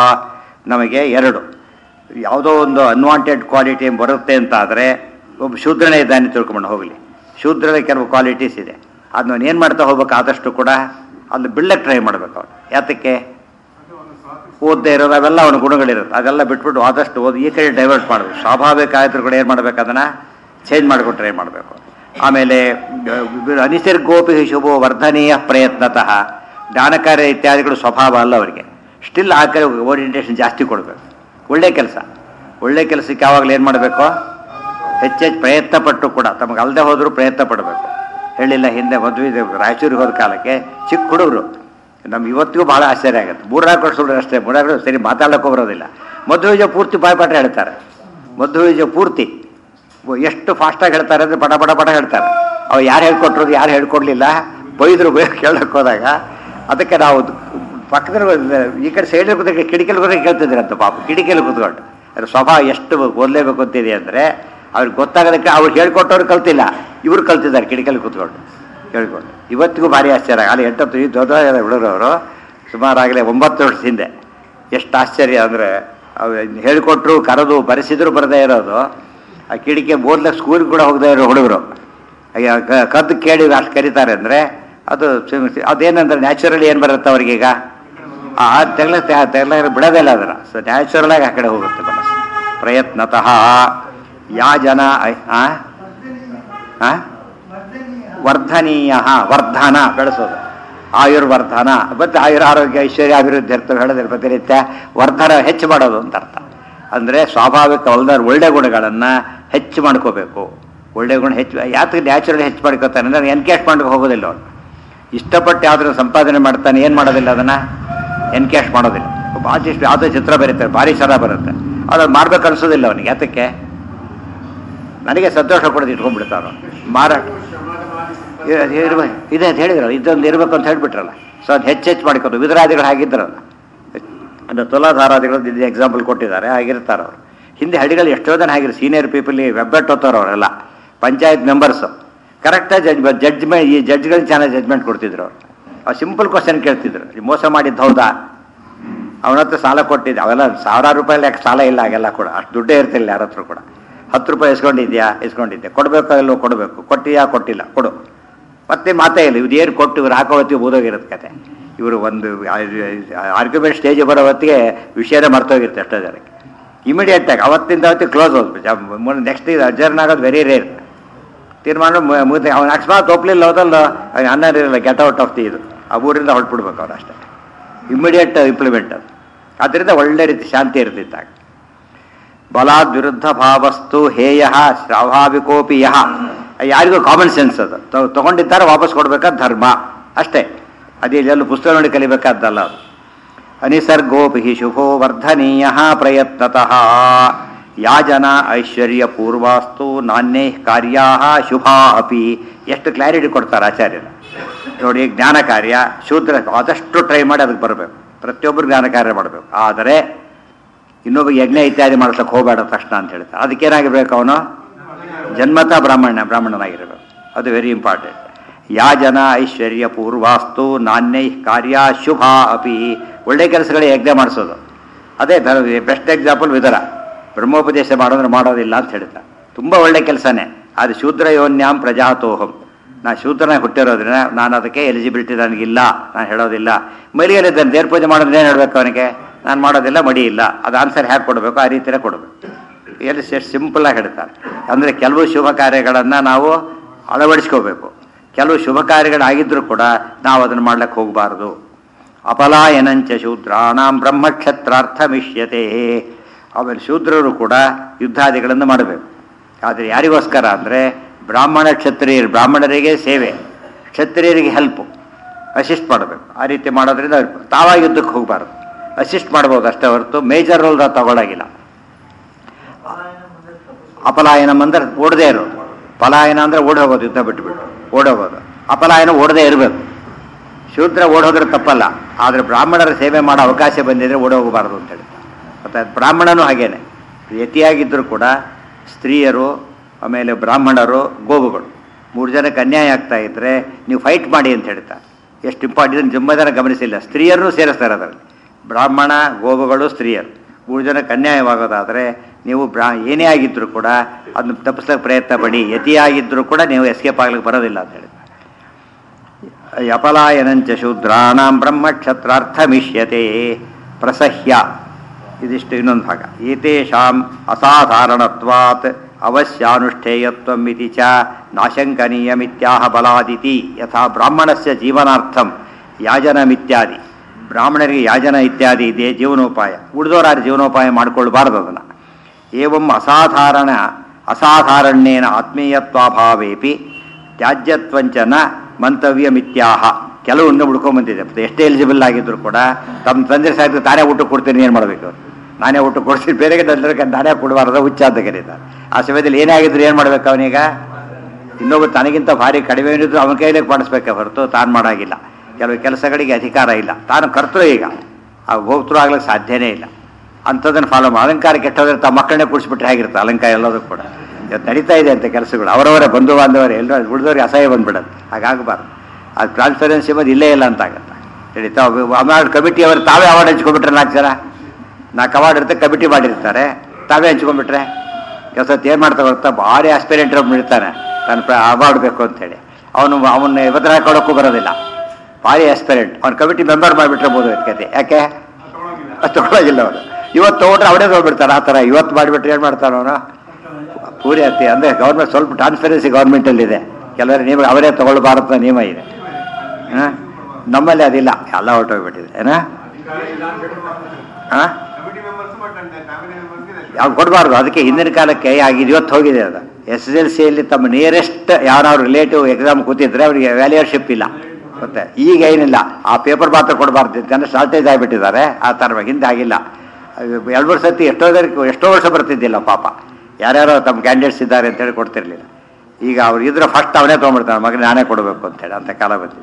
ನಮಗೆ ಎರಡು ಯಾವುದೋ ಒಂದು ಅನ್ವಾಂಟೆಡ್ ಕ್ವಾಲಿಟಿ ಬರುತ್ತೆ ಅಂತ ಆದರೆ ಒಬ್ಬ ಶೂದ್ರನೇ ಇದ್ದಾನೆ ತಿಳ್ಕೊಂಡು ಹೋಗಲಿ ಶೂದ್ರದ ಕೆಲವು ಕ್ವಾಲಿಟೀಸ್ ಇದೆ ಅದನ್ನ ಏನು ಮಾಡ್ತಾ ಹೋಗ್ಬೇಕು ಆದಷ್ಟು ಕೂಡ ಅಲ್ಲಿ ಬಿಡ್ಲಕ್ಕೆ ಟ್ರೈ ಮಾಡ್ಬೇಕು ಅವ್ನು ಯಾತಕ್ಕೆ ಓದದೇ ಇರೋದು ಅವೆಲ್ಲ ಅವನ ಗುಣಗಳಿರುತ್ತೆ ಅದೆಲ್ಲ ಬಿಟ್ಬಿಟ್ಟು ಆದಷ್ಟು ಓದಿ ಈ ಕಡೆ ಡೈವರ್ಟ್ ಮಾಡಬೇಕು ಸ್ವಾಭಾವಿಕ ಆಯ್ತು ಕೂಡ ಏನು ಮಾಡ್ಬೇಕು ಅದನ್ನು ಚೇಂಜ್ ಮಾಡಿಕೊಟ್ರೆ ಟ್ರೈ ಮಾಡಬೇಕು ಆಮೇಲೆ ಅಹ್, ಅನಿಸರ್ಗೋಪಿ ಶುಭೋ ವರ್ಧನೀಯ ಪ್ರಯತ್ನತಃ ಜ್ಞಾನಕಾರ್ಯ ಇತ್ಯಾದಿಗಳು ಸ್ವಭಾವ ಅಲ್ಲ ಅವರಿಗೆ ಸ್ಟಿಲ್ ಆ ಕಡೆ ಓರಿಯಂಟೇಷನ್ ಜಾಸ್ತಿ ಕೊಡಬೇಕು ಒಳ್ಳೆ ಕೆಲಸ ಒಳ್ಳೆ ಕೆಲಸಕ್ಕೆ ಯಾವಾಗಲೂ ಏನು ಮಾಡಬೇಕು ಹೆಚ್ಚೆಚ್ಚು ಪ್ರಯತ್ನ ಪಟ್ಟು ಕೂಡ ತಮಗೆ ಅಲ್ಲದೆ ಹೋದರೂ ಪ್ರಯತ್ನ ಪಡಬೇಕು ಹೇಳಿಲ್ಲ ಹಿಂದೆ ಮದುವೆ ರಾಯಚೂರಿಗೆ ಹೋದ ಕಾಲಕ್ಕೆ ಚಿಕ್ಕ ಹುಡುಗರು ನಮ್ಗೆ ಇವತ್ತಿಗೂ ಭಾಳ ಆಶ್ಚರ್ಯ ಆಗುತ್ತೆ ಮೂರ್ನಾಲ್ಕು ವರ್ಷ ಹುಡುಗರು ಅಷ್ಟೇ ಮೂರ್ನಾಲ್ಕು ವರ್ಷ ಸರಿ ಮಾತಾಡೋಕೆ ಬರೋದಿಲ್ಲ ಮದುವೆ ಪೂರ್ತಿ ಬಾಯ್ಪಾಠ ಹೇಳ್ತಾರೆ ಮದುವೆ ಪೂರ್ತಿ ಎಷ್ಟು ಫಾಸ್ಟಾಗಿ ಹೇಳ್ತಾರೆ ಅಂದರೆ ಪಟ ಪಟ ಪಟ ಹೇಳ್ತಾರೆ ಅವು ಯಾರು ಹೇಳ್ಕೊಟ್ರು ಯಾರು ಹೇಳ್ಕೊಡ್ಲಿಲ್ಲ ಬೈದ್ರು ಬೈ ಕೇಳಕ್ಕೆ ಹೋದಾಗ ಅದಕ್ಕೆ ನಾವು ಪಕ್ಕದಲ್ಲಿ ಈ ಕಡೆ ಸೈಡ್ ಕೂತ್ಕೊಂಡು ಕಿಟಕಿಯಲ್ಲಿ ಕೂತ್ಕೊಂಡು ಕೇಳ್ತಿದ್ರಂತ ಪಾಪ ಕಿಟಕಿಯಲ್ಲಿ ಕೂತ್ಕೊಂಡು ಅದ್ರ ಸ್ವಭಾವ ಎಷ್ಟು ಓದಲೇಬೇಕು ಅಂತಿದೆ ಅಂದರೆ ಅವ್ರಿಗೆ ಗೊತ್ತಾಗೋದಕ್ಕೆ ಅವ್ರು ಹೇಳ್ಕೊಟ್ಟವ್ರು ಕಲ್ತಿಲ್ಲ ಇವರು ಕಲ್ತಿದ್ದಾರೆ ಕಿಟಕಿಯಲ್ಲಿ ಕೂತ್ಕೊಂಡು ಕೇಳ್ಕೊಂಡು ಇವತ್ತಿಗೂ ಭಾರಿ ಆಶ್ಚರ್ಯ ಅಲ್ಲಿ ಎಂಟತ್ತು ಈ ದೊಡ್ಡ ಹುಡುಗರವರು ಸುಮಾರಾಗಲೇ ಒಂಬತ್ತು ವರ್ಷದ ಹಿಂದೆ ಎಷ್ಟು ಆಶ್ಚರ್ಯ ಅಂದರೆ ಹೇಳಿಕೊಟ್ರು ಕರೆದು ಬರೆಸಿದ್ರು ಬರದೇ ಇರೋದು ಆ ಕಿಡಿಕೆ ಓದ್ಲಕ್ಕೆ ಸ್ಕೂಲ್ಗೆ ಕೂಡ ಹೋಗದೇ ಇರೋ ಹುಡುಗರು ಅಯ್ಯ, ಕ- ಕದ್ದು ಕೇಳಿ ಅಷ್ಟು ಕರೀತಾರೆ ಅಂದರೆ ಅದು ಸಿ- ಅದೇನಂದ್ರೆ ನ್ಯಾಚುರಲಿ ಏನು ಬರುತ್ತೆ ಅವ್ರಿಗೀಗ ಆ ತೆಗ್ಲ ತೆಗ್ಲ ಬಿಡೋದೇ ಇಲ್ಲ ಅದರ ಸೊ ನ್ಯಾಚುರಲ್ ಆಗಿ ಆ ಕಡೆ ಹೋಗುತ್ತೆ ಮನಸ್ಸು ಪ್ರಯತ್ನತಃ ಯಾ ಜನ ಐ- ಆ? ಆ? ವರ್ಧನೀಯ ವರ್ಧನ ಬೆಳೆಸೋದು ಆಯುರ್ವರ್ಧನ ಮತ್ತು ಆಯುರ್ ಆರೋಗ್ಯ ಐಶ್ವರ್ಯ ಅಭಿವೃದ್ಧಿ ಇರ್ತವೆ ಹೇಳೋದ್ರ ಪ್ರತಿನಿತ್ಯ ವರ್ಧನ ಹೆಚ್ಚು ಮಾಡೋದು ಅಂತ ಅರ್ಥ ಅಂದರೆ ಸ್ವಾಭಾವಿಕ ಒಳ್ಳೆ ಒಳ್ಳೆ ಗುಣಗಳನ್ನು ಹೆಚ್ಚು ಮಾಡ್ಕೋಬೇಕು ಒಳ್ಳೆ ಗುಣ ಹೆಚ್ಚು ಯಾತಕ್ಕೆ ನ್ಯಾಚುರಲಿ ಹೆಚ್ಚು ಮಾಡ್ಕೋತಾನೆ ಅಂದರೆ ಎನ್ಕೇಶ್ ಮಾಡಕ್ಕೆ ಹೋಗೋದಿಲ್ಲ ಅವನು ಇಷ್ಟಪಟ್ಟು ಯಾವ್ದಾದ್ರು ಸಂಪಾದನೆ ಮಾಡ್ತಾನೆ ಏನು ಮಾಡೋದಿಲ್ಲ ಅದನ್ನು ಎನ್ಕ್ಯಾಶ್ ಮಾಡೋದಿಲ್ಲ ಒಬ್ಬ ಆರ್ಟಿಸ್ಟ್ ಯಾವುದೋ ಚಿತ್ರ ಬರೀತಾರೆ ಭಾರಿ ಚೆನ್ನಾಗಿ ಬರುತ್ತೆ ಅದು ಮಾಡ್ಬೇಕು ಅನ್ಸೋದಿಲ್ಲ ಅವನಿಗೆ ಯಾತಕ್ಕೆ ನನಗೆ ಸಂತೋಷ ಕೊಡೋದು ಇಟ್ಕೊಂಡ್ಬಿಡ್ತಾರೋ ಮಾರಾಟ ಶ್ರಮದಮಾದಿ ಸಂಪತ್ತು ಇ- ಇರ್ಬೇಕು ಇದೆ ಅಂತ ಹೇಳಿದ್ರಲ್ಲ ಇದೊಂದು ಇರಬೇಕು ಅಂತ ಹೇಳ್ಬಿಟ್ರಲ್ಲ ಸೊ ಅದು ಹೆಚ್ಚು ಹೆಚ್ಚು ಮಾಡ್ಕೊಂಡು ವಿಧರಾದಿಗಳು ಹಾಗಿದ್ರಲ್ಲ ಅಂದರೆ ತುಲಾಧಾರಾದಿಗಳು ಇದು ಎಕ್ಸಾಂಪಲ್ ಕೊಟ್ಟಿದ್ದಾರೆ ಹಾಗಿರ್ತಾರೆ ಅವರು ಹಿಂದೆ ಹಳ್ಳಿಗಳು ಎಷ್ಟೋ ಜನ ಆಗಿರು ಸೀನಿಯರ್ ಪೀಪಲ್ ವೆಬ್ಬೆಟ್ ಓದ್ತಾರೆ ಅವರೆಲ್ಲ ಪಂಚಾಯತ್ ಮೆಂಬರ್ಸು ಕರೆಕ್ಟಾಗಿ ಜಡ್ಜ್ ಜಡ್ಜ್ಮೆಂಟ್ ಈ ಜಡ್ಜ್ಗಳಿಗೆ ಚೆನ್ನಾಗಿ ಜಡ್ಜ್ಮೆಂಟ್ ಕೊಡ್ತಿದ್ರು ಅವರು ಅವ್ರು ಸಿಂಪಲ್ ಕ್ವಶನ್ ಕೇಳ್ತಿದ್ರು ಈ ಮೋಸ ಮಾಡಿದ್ದು ಹೌದಾ ಅವನ ಹತ್ರ ಸಾಲ ಕೊಟ್ಟಿದ್ದೆ ಅವೆಲ್ಲ ಸಾವಿರಾರು ರೂಪಾಯಿ ಲೆಕ್ಕ ಸಾಲ ಇಲ್ಲ ಹಾಗೆಲ್ಲ ಕೂಡ ಅಷ್ಟು ದುಡ್ಡೇ ಇರ್ತಿಲ್ಲ ಯಾರ ಹತ್ರ ಕೂಡ ಹತ್ತು ರೂಪಾಯಿ ಇಸ್ಕೊಂಡಿದ್ಯಾ ಇಸ್ಕೊಂಡಿದ್ದೆ ಕೊಡಬೇಕೋ ಇಲ್ಲೋ ಕೊಡಬೇಕು ಕೊಟ್ಟಿಯಾ ಕೊಟ್ಟಿಲ್ಲ ಕೊಡು ಮತ್ತೆ ಮಾತೇ ಇಲ್ಲ ಇವ್ರು ಏನು ಕೊಟ್ಟು ಇವ್ರು ಹಾಕೋ ಹೊತ್ತಿಗೆ ಓದೋಗಿರೋದು ಕತೆ ಇವರು ಒಂದು ಆರ್ಗ್ಯುಮೆಂಟ್ ಸ್ಟೇಜ್ ಬರೋ ಹೊತ್ತಿಗೆ ವಿಷಯನೇ ಮರ್ತೋಗಿರುತ್ತೆ ಎಷ್ಟೋ ಜನಕ್ಕೆ ಇಮಿಡಿಯೇಟ್ ಆಗಿ ಅವತ್ತಿಂದ ಅವತ್ತಿಗೆ ಕ್ಲೋಸ್ ಹೋಗ್ಬೇಕು ನೆಕ್ಸ್ಟ್ ಇದು ಅಡ್ಜರ್ನ್ ಆಗೋದು ವೆರಿ ರೇರ್ ತೀರ್ಮಾನ ಮುಗಿದ ಅವ್ನು ಅಕಸ್ಮಾತ್ ಒಪ್ಲಿಲ್ಲ ಹೋದಲ್ಲ ಅನ್ನರಿರಲ್ಲ ಗೆಟ್ ಔಟ್ ಆಫ್ ದಿ ಇದು ಆ ಊರಿಂದ ಹೊರಟ್ಬಿಡ್ಬೇಕು ಅವ್ರು ಅಷ್ಟೇ ಇಮಿಡಿಯೇಟ್ ಇಂಪ್ಲಿಮೆಂಟ್ ಅದು ಅದರಿಂದ ಒಳ್ಳೆ ರೀತಿ ಶಾಂತಿ ಇರ್ತಿತ್ತಾಗ ಬಲಾದ್ ವಿರುದ್ಧ ಭಾವಸ್ತು ಹೇಯ ಸ್ವಾಭಾವಿಕೋಪಿ ಯಹ ಯಾರಿಗೂ ಕಾಮನ್ ಸೆನ್ಸ್ ಅದು ತ- ತಗೊಂಡಿದ್ದಾರೆ ವಾಪಸ್ ಕೊಡ್ಬೇಕಾದ ಧರ್ಮ ಅಷ್ಟೇ ಅದೇ ಎಲ್ಲೂ ಪುಸ್ತಕ ನೋಡಿ ಕಲಿಬೇಕಾದ್ದಲ್ಲ ಅದು ಅನಿಸರ್ಗೋಪಿ ಶುಭೋ ವರ್ಧನೀಯ ಪ್ರಯತ್ನತಃ ಯಾಜನ ಐಶ್ವರ್ಯ ಪೂರ್ವಾಸ್ತು ನಾಣ್ಯೇ ಕಾರ್ಯಾ ಶುಭ ಅಪಿ ಎಷ್ಟು ಕ್ಲಾರಿಟಿ ಕೊಡ್ತಾರೆ ಆಚಾರ್ಯರು ನೋಡಿ ಜ್ಞಾನ ಕಾರ್ಯ ಶೂದ್ರ ಆದಷ್ಟು ಟ್ರೈ ಮಾಡಿ ಅದಕ್ಕೆ ಬರಬೇಕು ಪ್ರತಿಯೊಬ್ಬರು ಜ್ಞಾನ ಕಾರ್ಯ ಮಾಡಬೇಕು ಆದರೆ ಇನ್ನೊಬ್ಬ ಯಜ್ಞ ಇತ್ಯಾದಿ ಮಾಡ್ಸಕ್ಕೆ ಹೋಗಬೇಡ ತಕ್ಷಣ ಅಂತ ಹೇಳ್ತಾರೆ ಅದಕ್ಕೇನಾಗಿರ್ಬೇಕು ಅವನು ಜನ್ಮತ ಬ್ರಾಹ್ಮಣ ಬ್ರಾಹ್ಮಣನಾಗಿರಬೇಕು ಅದು ವೆರಿ ಇಂಪಾರ್ಟೆಂಟ್ ಯಾ ಜನ ಐಶ್ವರ್ಯ ಪೂರ್ವಾಸ್ತು ನಾಣ್ಯೈ ಕಾರ್ಯ ಶುಭ ಅಪಿ ಒಳ್ಳೆ ಕೆಲಸಗಳೇ ಯಜ್ಞ ಮಾಡಿಸೋದು ಅದೇ ಬೆಸ್ಟ್ ಎಕ್ಸಾಂಪಲ್ ವಿದರ ಬ್ರಹ್ಮೋಪದೇಶ ಮಾಡೋದ್ರೆ ಮಾಡೋದಿಲ್ಲ ಅಂತ ಹೇಳ್ತಾರೆ ತುಂಬ ಒಳ್ಳೆ ಕೆಲಸನೇ ಅದು ಶೂದ್ರ ಯೋನ್ಯಾಂ ಪ್ರಜಾತೋಹಂ ನಾ ಶೂದ್ರನಾಗಿ ಹುಟ್ಟಿರೋದ್ರಿಂದ ನಾನು ಅದಕ್ಕೆ ಎಲಿಜಿಬಿಲಿಟಿ ನನಗಿಲ್ಲ ನಾನು ಹೇಳೋದಿಲ್ಲ ಮರಿಯಲ್ಲಿದ್ದಾನೆ ದೇವ್ರ ಪೂಜೆ ಮಾಡೋದ್ರೆ ಏನು ಹೇಳ್ಬೇಕು ಅವನಿಗೆ ನಾನು ಮಾಡೋದಿಲ್ಲ ಮಡಿ ಇಲ್ಲ ಅದು ಆನ್ಸರ್ ಹೇಗೆ ಕೊಡಬೇಕು ಆ ರೀತಿಯೇ ಕೊಡಬೇಕು ಎಲ್ಲಿ ಎಷ್ಟು ಸಿಂಪಲ್ಲಾಗಿ ಹೇಳ್ತಾರೆ ಅಂದರೆ ಕೆಲವು ಶುಭ ಕಾರ್ಯಗಳನ್ನು ನಾವು ಅಳವಡಿಸ್ಕೋಬೇಕು ಕೆಲವು ಶುಭ ಕಾರ್ಯಗಳಾಗಿದ್ದರೂ ಕೂಡ ನಾವು ಅದನ್ನು ಮಾಡ್ಲಿಕ್ಕೆ ಹೋಗಬಾರ್ದು ಅಪಲಾಯನಂಚ ಶೂದ್ರಾಣಾಂ ಬ್ರಹ್ಮಕ್ಷತ್ರಾರ್ಥ ಮಿಷ್ಯತೆ ಆಮೇಲೆ ಶೂದ್ರರು ಕೂಡ ಯುದ್ಧಾದಿಗಳನ್ನು ಮಾಡಬೇಕು ಆದರೆ ಯಾರಿಗೋಸ್ಕರ ಅಂದರೆ ಬ್ರಾಹ್ಮಣ ಕ್ಷತ್ರಿಯರು ಬ್ರಾಹ್ಮಣರಿಗೆ ಸೇವೆ ಕ್ಷತ್ರಿಯರಿಗೆ ಹೆಲ್ಪು ಅಸಿಸ್ಟ್ ಮಾಡಬೇಕು ಆ ರೀತಿ ಮಾಡೋದ್ರಿಂದ ಅವ್ರು ತಾವಾಗಿ ಯುದ್ಧಕ್ಕೆ ಹೋಗಬಾರ್ದು ಅಸಿಸ್ಟ್ ಮಾಡ್ಬೋದು ಅಷ್ಟೇ ಹೊರತು ಮೇಜರ್ ರೋಲ್ ತಗೊಳಗಿಲ್ಲ ಅಪಲಾಯನಂ ಅಂದ್ರೆ ಓಡದೇ ಇರೋದು ಪಲಾಯನ ಅಂದ್ರೆ ಓಡಿ ಹೋಗೋದು ಯುದ್ಧ ಬಿಟ್ಬಿಟ್ಟು ಓಡೋಗೋದು ಅಪಲಾಯನ ಓಡದೇ ಇರಬೇಕು ಶೂದ್ರ ಓಡೋದ್ರೆ ತಪ್ಪಲ್ಲ ಆದರೆ ಬ್ರಾಹ್ಮಣರ ಸೇವೆ ಮಾಡೋ ಅವಕಾಶ ಬಂದಿದ್ರೆ ಓಡೋಗಬಾರದು ಅಂತ ಹೇಳಿ ಮತ್ತೆ ಬ್ರಾಹ್ಮಣನೂ ಹಾಗೇನೆ ಯತಿಯಾಗಿದ್ದರೂ ಕೂಡ ಸ್ತ್ರೀಯರು ಆಮೇಲೆ ಬ್ರಾಹ್ಮಣರು ಗೋವುಗಳು ಮೂರು ಜನಕ್ಕೆ ಅನ್ಯಾಯ ಆಗ್ತಾ ಇದ್ರೆ ನೀವು ಫೈಟ್ ಮಾಡಿ ಅಂತ ಹೇಳ್ತಾರೆ ಎಷ್ಟು ಇಂಪಾರ್ಟೆಂಟ್ ಜಮ್ಮದನ ಗಮನಿಸಿಲ್ಲ ಸ್ತ್ರೀಯರನ್ನು ಸೇರಿಸ್ತಾರೆ ಅದರಲ್ಲಿ ಬ್ರಾಹ್ಮಣ ಗೋವುಗಳು ಸ್ತ್ರೀಯರು ಮೂರು ಜನಕ್ಕೆ ಅನ್ಯಾಯವಾಗೋದಾದರೆ ನೀವು ಬ್ರಾ ಏನೇ ಆಗಿದ್ದರೂ ಕೂಡ ಅದನ್ನ ತಪ್ಪಿಸ್ಲಿಕ್ಕೆ ಪ್ರಯತ್ನ ಪಡಿ ಯತಿಯಾಗಿದ್ದರೂ ಕೂಡ ನೀವು ಎಸ್ಕೇಪ್ ಆಗ್ಲಿಕ್ಕೆ ಬರೋದಿಲ್ಲ ಅಂತ ಹೇಳಿ ಅಪಲಾಯನಂಚ ಶೂದ್ರಾಣಾಂ ಬ್ರಹ್ಮಕ್ಷತ್ರಾರ್ಥ ಮಿಷ್ಯತೆ ಪ್ರಸಹ್ಯ ಇದಿಷ್ಟು ಇನ್ನೊಂದು ಭಾಗ ಏತೇಷಾಂ ಅಸಾಧಾರಣತ್ವಾತ್ ಅವಶ್ಯಾನುಷ್ಠೇಯತ್ವಂ ಇತಿ ಚ ನಾಶಂಕನೀಯಮಿತ್ಯಾಹ ಬಲಾದಿತಿ ಯಥಾ ಬ್ರಾಹ್ಮಣಸ್ಯ ಜೀವನಾರ್ಥಂ ಯಾಜನಮಿತ್ಯಾದಿ ಬ್ರಾಹ್ಮಣರಿಗೆ ಯಾಜನ ಇತ್ಯಾದಿ ಇದೆ ಜೀವನೋಪಾಯ ಉಳಿದವರಾರು ಜೀವನೋಪಾಯ ಮಾಡಿಕೊಳ್ಬಾರ್ದು ಅದನ್ನು ಏವಂ ಅಸಾಧಾರಣ ಅಸಾಧಾರಣ್ಯೇನ ಆತ್ಮೀಯತ್ವಾಭಾವೇಪಿ ತ್ಯಾಜ್ಯತ್ವಂಚನ ಮಂತವ್ಯಮಿತ್ಯಾಹ ಕೆಲವೊಂದು ಹುಡ್ಕೊಂಬಂದಿದೆ ಎಷ್ಟೇ ಎಲಿಜಿಬಲ್ ಆಗಿದ್ರು ಕೂಡ ತಮ್ಮ ತಂದೆ ಸಾಯ್ತು ತಾನೇ ಊಟ ಕೊಡ್ತೀನಿ ಏನು ಮಾಡಬೇಕು ಅವ್ರು ನಾನೇ ಊಟ ಕೊಡ್ತೀನಿ ಬೇರೆ ಕಡೆ ನಾನೇ ಕೊಡಬಾರ್ದು ಹುಚ್ಚ ಅಂತ ಕರೀತಾರೆ ಆ ಸಮಯದಲ್ಲಿ ಏನೇ ಆಗಿದ್ರು ಏನು ಮಾಡ್ಬೇಕು ಅವನೀಗ ಇನ್ನೊಬ್ಬ ತನಗಿಂತ ಭಾರಿ ಕಡಿಮೆ ಏನಿದ್ರು ಅವನ ಕೈಲೇ ಮಾಡಿಸ್ಬೇಕೆ ಹೊರತು ತಾನು ಮಾಡಾಗಿಲ್ಲ ಕೆಲವು ಕೆಲಸಗಳಿಗೆ ಅಧಿಕಾರ ಇಲ್ಲ ತಾನು ಕರ್ತೃ ಈಗ ಆ ಭೋಕ್ತೃ ಆಗ್ಲಿಕ್ಕೆ ಸಾಧ್ಯನೇ ಇಲ್ಲ ಅಂಥದ್ದನ್ನು ಫಾಲೋ ಮಾಡಿ ಅಲಂಕಾರ ಕೆಟ್ಟೋದ್ರೆ ತಮ್ಮ ಮಕ್ಕಳನ್ನೇ ಕೂಡಿಸ್ಬಿಟ್ರೆ ಹೇಗಿರುತ್ತೆ ಅಲಂಕಾರ ಎಲ್ಲದೂ ಕೂಡ ಇವತ್ತು ನಡೀತಾ ಇದೆ ಅಂತ ಕೆಲಸಗಳು ಅವರವರೇ ಬಂಧು ಬಾಂಧವರೇ ಎಲ್ಲರೂ ಉಳಿದವ್ರಿಗೆ ಅಸಹ್ಯ ಬಂದ್ಬಿಡೋದು ಹಾಗಾಗಬಾರ್ದು ಅದು ಟ್ರಾನ್ಸ್ಪರೆನ್ಸಿ ಬಂದು ಇಲ್ಲೇ ಇಲ್ಲ ಅಂತ ಆಗುತ್ತೆ ನಡೀತಾ ಅವಾರ್ಡ್ ಕಮಿಟಿ ಅವರು ತಾವೇ ಅವಾರ್ಡ್ ಹಂಚ್ಕೊಂಡ್ಬಿಟ್ರೆ ನಾಲ್ಕು ಜನ ನಾಲ್ಕು ಅವಾರ್ಡ್ ಇರುತ್ತೆ ಕಮಿಟಿ ಮಾಡಿರ್ತಾರೆ ತಾವೇ ಹಂಚ್ಕೊಂಡ್ಬಿಟ್ರೆ ಕೆಲಸ ಏನು ಮಾಡ್ತಾ ಗೊತ್ತಾ ಭಾರಿ ಆಸ್ಪಿರೆಂಟ್ ಒಬ್ಬ ಇರ್ತಾನೆ ತನ್ನ ಅವಾರ್ಡ್ ಬೇಕು ಅಂತೇಳಿ ಅವನು ಅವನ್ನ ಇವತ್ತರ ಹಾಕೊಳ್ಳೋಕ್ಕೂ ಬರೋದಿಲ್ಲ ಭಾರಿ ಆಸ್ಪಿರೆಂಟ್ ಅವ್ನು ಕಮಿಟಿ ಮೆಂಬರ್ ಮಾಡಿಬಿಟ್ಟಿರ್ಬೋದು ಕತೆ ಯಾಕೆ ಅದು ತಗೊಳ್ಳೋಗಿಲ್ಲ ಅವನು ಇವತ್ತು ತೊಗೊಂಡ್ರೆ ಅವನೇ ತೊಗೊಂಡ್ಬಿಡ್ತಾರೆ ಆ ಥರ ಇವತ್ತು ಮಾಡಿಬಿಟ್ರೆ ಏನು ಮಾಡ್ತಾನೆ ಅವನು ಪೂರಿ ಅತಿ ಅಂದರೆ ಗೌರ್ಮೆಂಟ್ ಸ್ವಲ್ಪ ಟ್ರಾನ್ಸ್ಪರೆನ್ಸಿ ಗೌರ್ಮೆಂಟಲ್ಲಿದೆ ಕೆಲವರು ನಿಯಮ ಅವರೇ ತಗೊಳ್ಬಾರದು ಅಂತ ನಿಯಮ ಇದೆ ಹಾಂ ನಮ್ಮಲ್ಲಿ ಅದಿಲ್ಲ ಎಲ್ಲ ಹೊರಟೋಗ್ಬಿಟ್ಟಿದೆ ಏನಾ ಹಾಂ ಕಮಿಟಿ ಮೆಂಬರ್ಸ್ ಬಟ್ ಅಂತೆ ಫ್ಯಾಮಿಲಿ ಮೆಂಬರ್ಸ್ಗೆ ಯಾವ ಕೊಡಬಾರ್ದು ಅದಕ್ಕೆ ಹಿಂದಿನ ಕಾಲಕ್ಕೆ ಆಗಿದೆ ಇವತ್ತು ಹೋಗಿದೆ ಅದು ಎಸ್ ಎಸ್ ಎಲ್ ಸಿಯಲ್ಲಿ ತಮ್ಮ ನಿಯರೆಸ್ಟ್ ಯಾರು ರಿಲೇಟಿವ್ ಎಕ್ಸಾಮ್ ಕೂತಿದ್ರೆ ಅವರಿಗೆ ವ್ಯಾಲ್ಯೂರ್ಶಿಪ್ ಇಲ್ಲ ಮತ್ತೆ ಈಗ ಏನಿಲ್ಲ ಆ ಪೇಪರ್ ಮಾತ್ರ ಕೊಡಬಾರ್ದು ಜನ ಶಾರ್ಟೇಜ್ ಆಗಿಬಿಟ್ಟಿದ್ದಾರೆ ಆ ಥರ ಹಿಂದೆ ಆಗಿಲ್ಲ ಎರಡು ವರ್ಷ ಸತಿ ಎಷ್ಟೋ ಜನಕ್ಕೆ ಎಷ್ಟೋ ವರ್ಷ ಬರ್ತಿದ್ದಿಲ್ಲ ಪಾಪ ಯಾರ್ಯಾರೋ ತಮ್ಮ ಕ್ಯಾಂಡಿಡೇಟ್ಸ್ ಇದ್ದಾರೆ ಅಂತೇಳಿ ಕೊಡ್ತಿರ್ಲಿಲ್ಲ ಈಗ ಅವ್ರು ಇದ್ರೆ ಫಸ್ಟ್ ಅವನೇ ತೊಗೊಂಡ್ಬಿಡ್ತಾನೆ ಮಗನ ನಾನೇ ಕೊಡಬೇಕು ಅಂತೇಳಿ ಅಂತ ಕಾಲ ಬಂದಿದೆ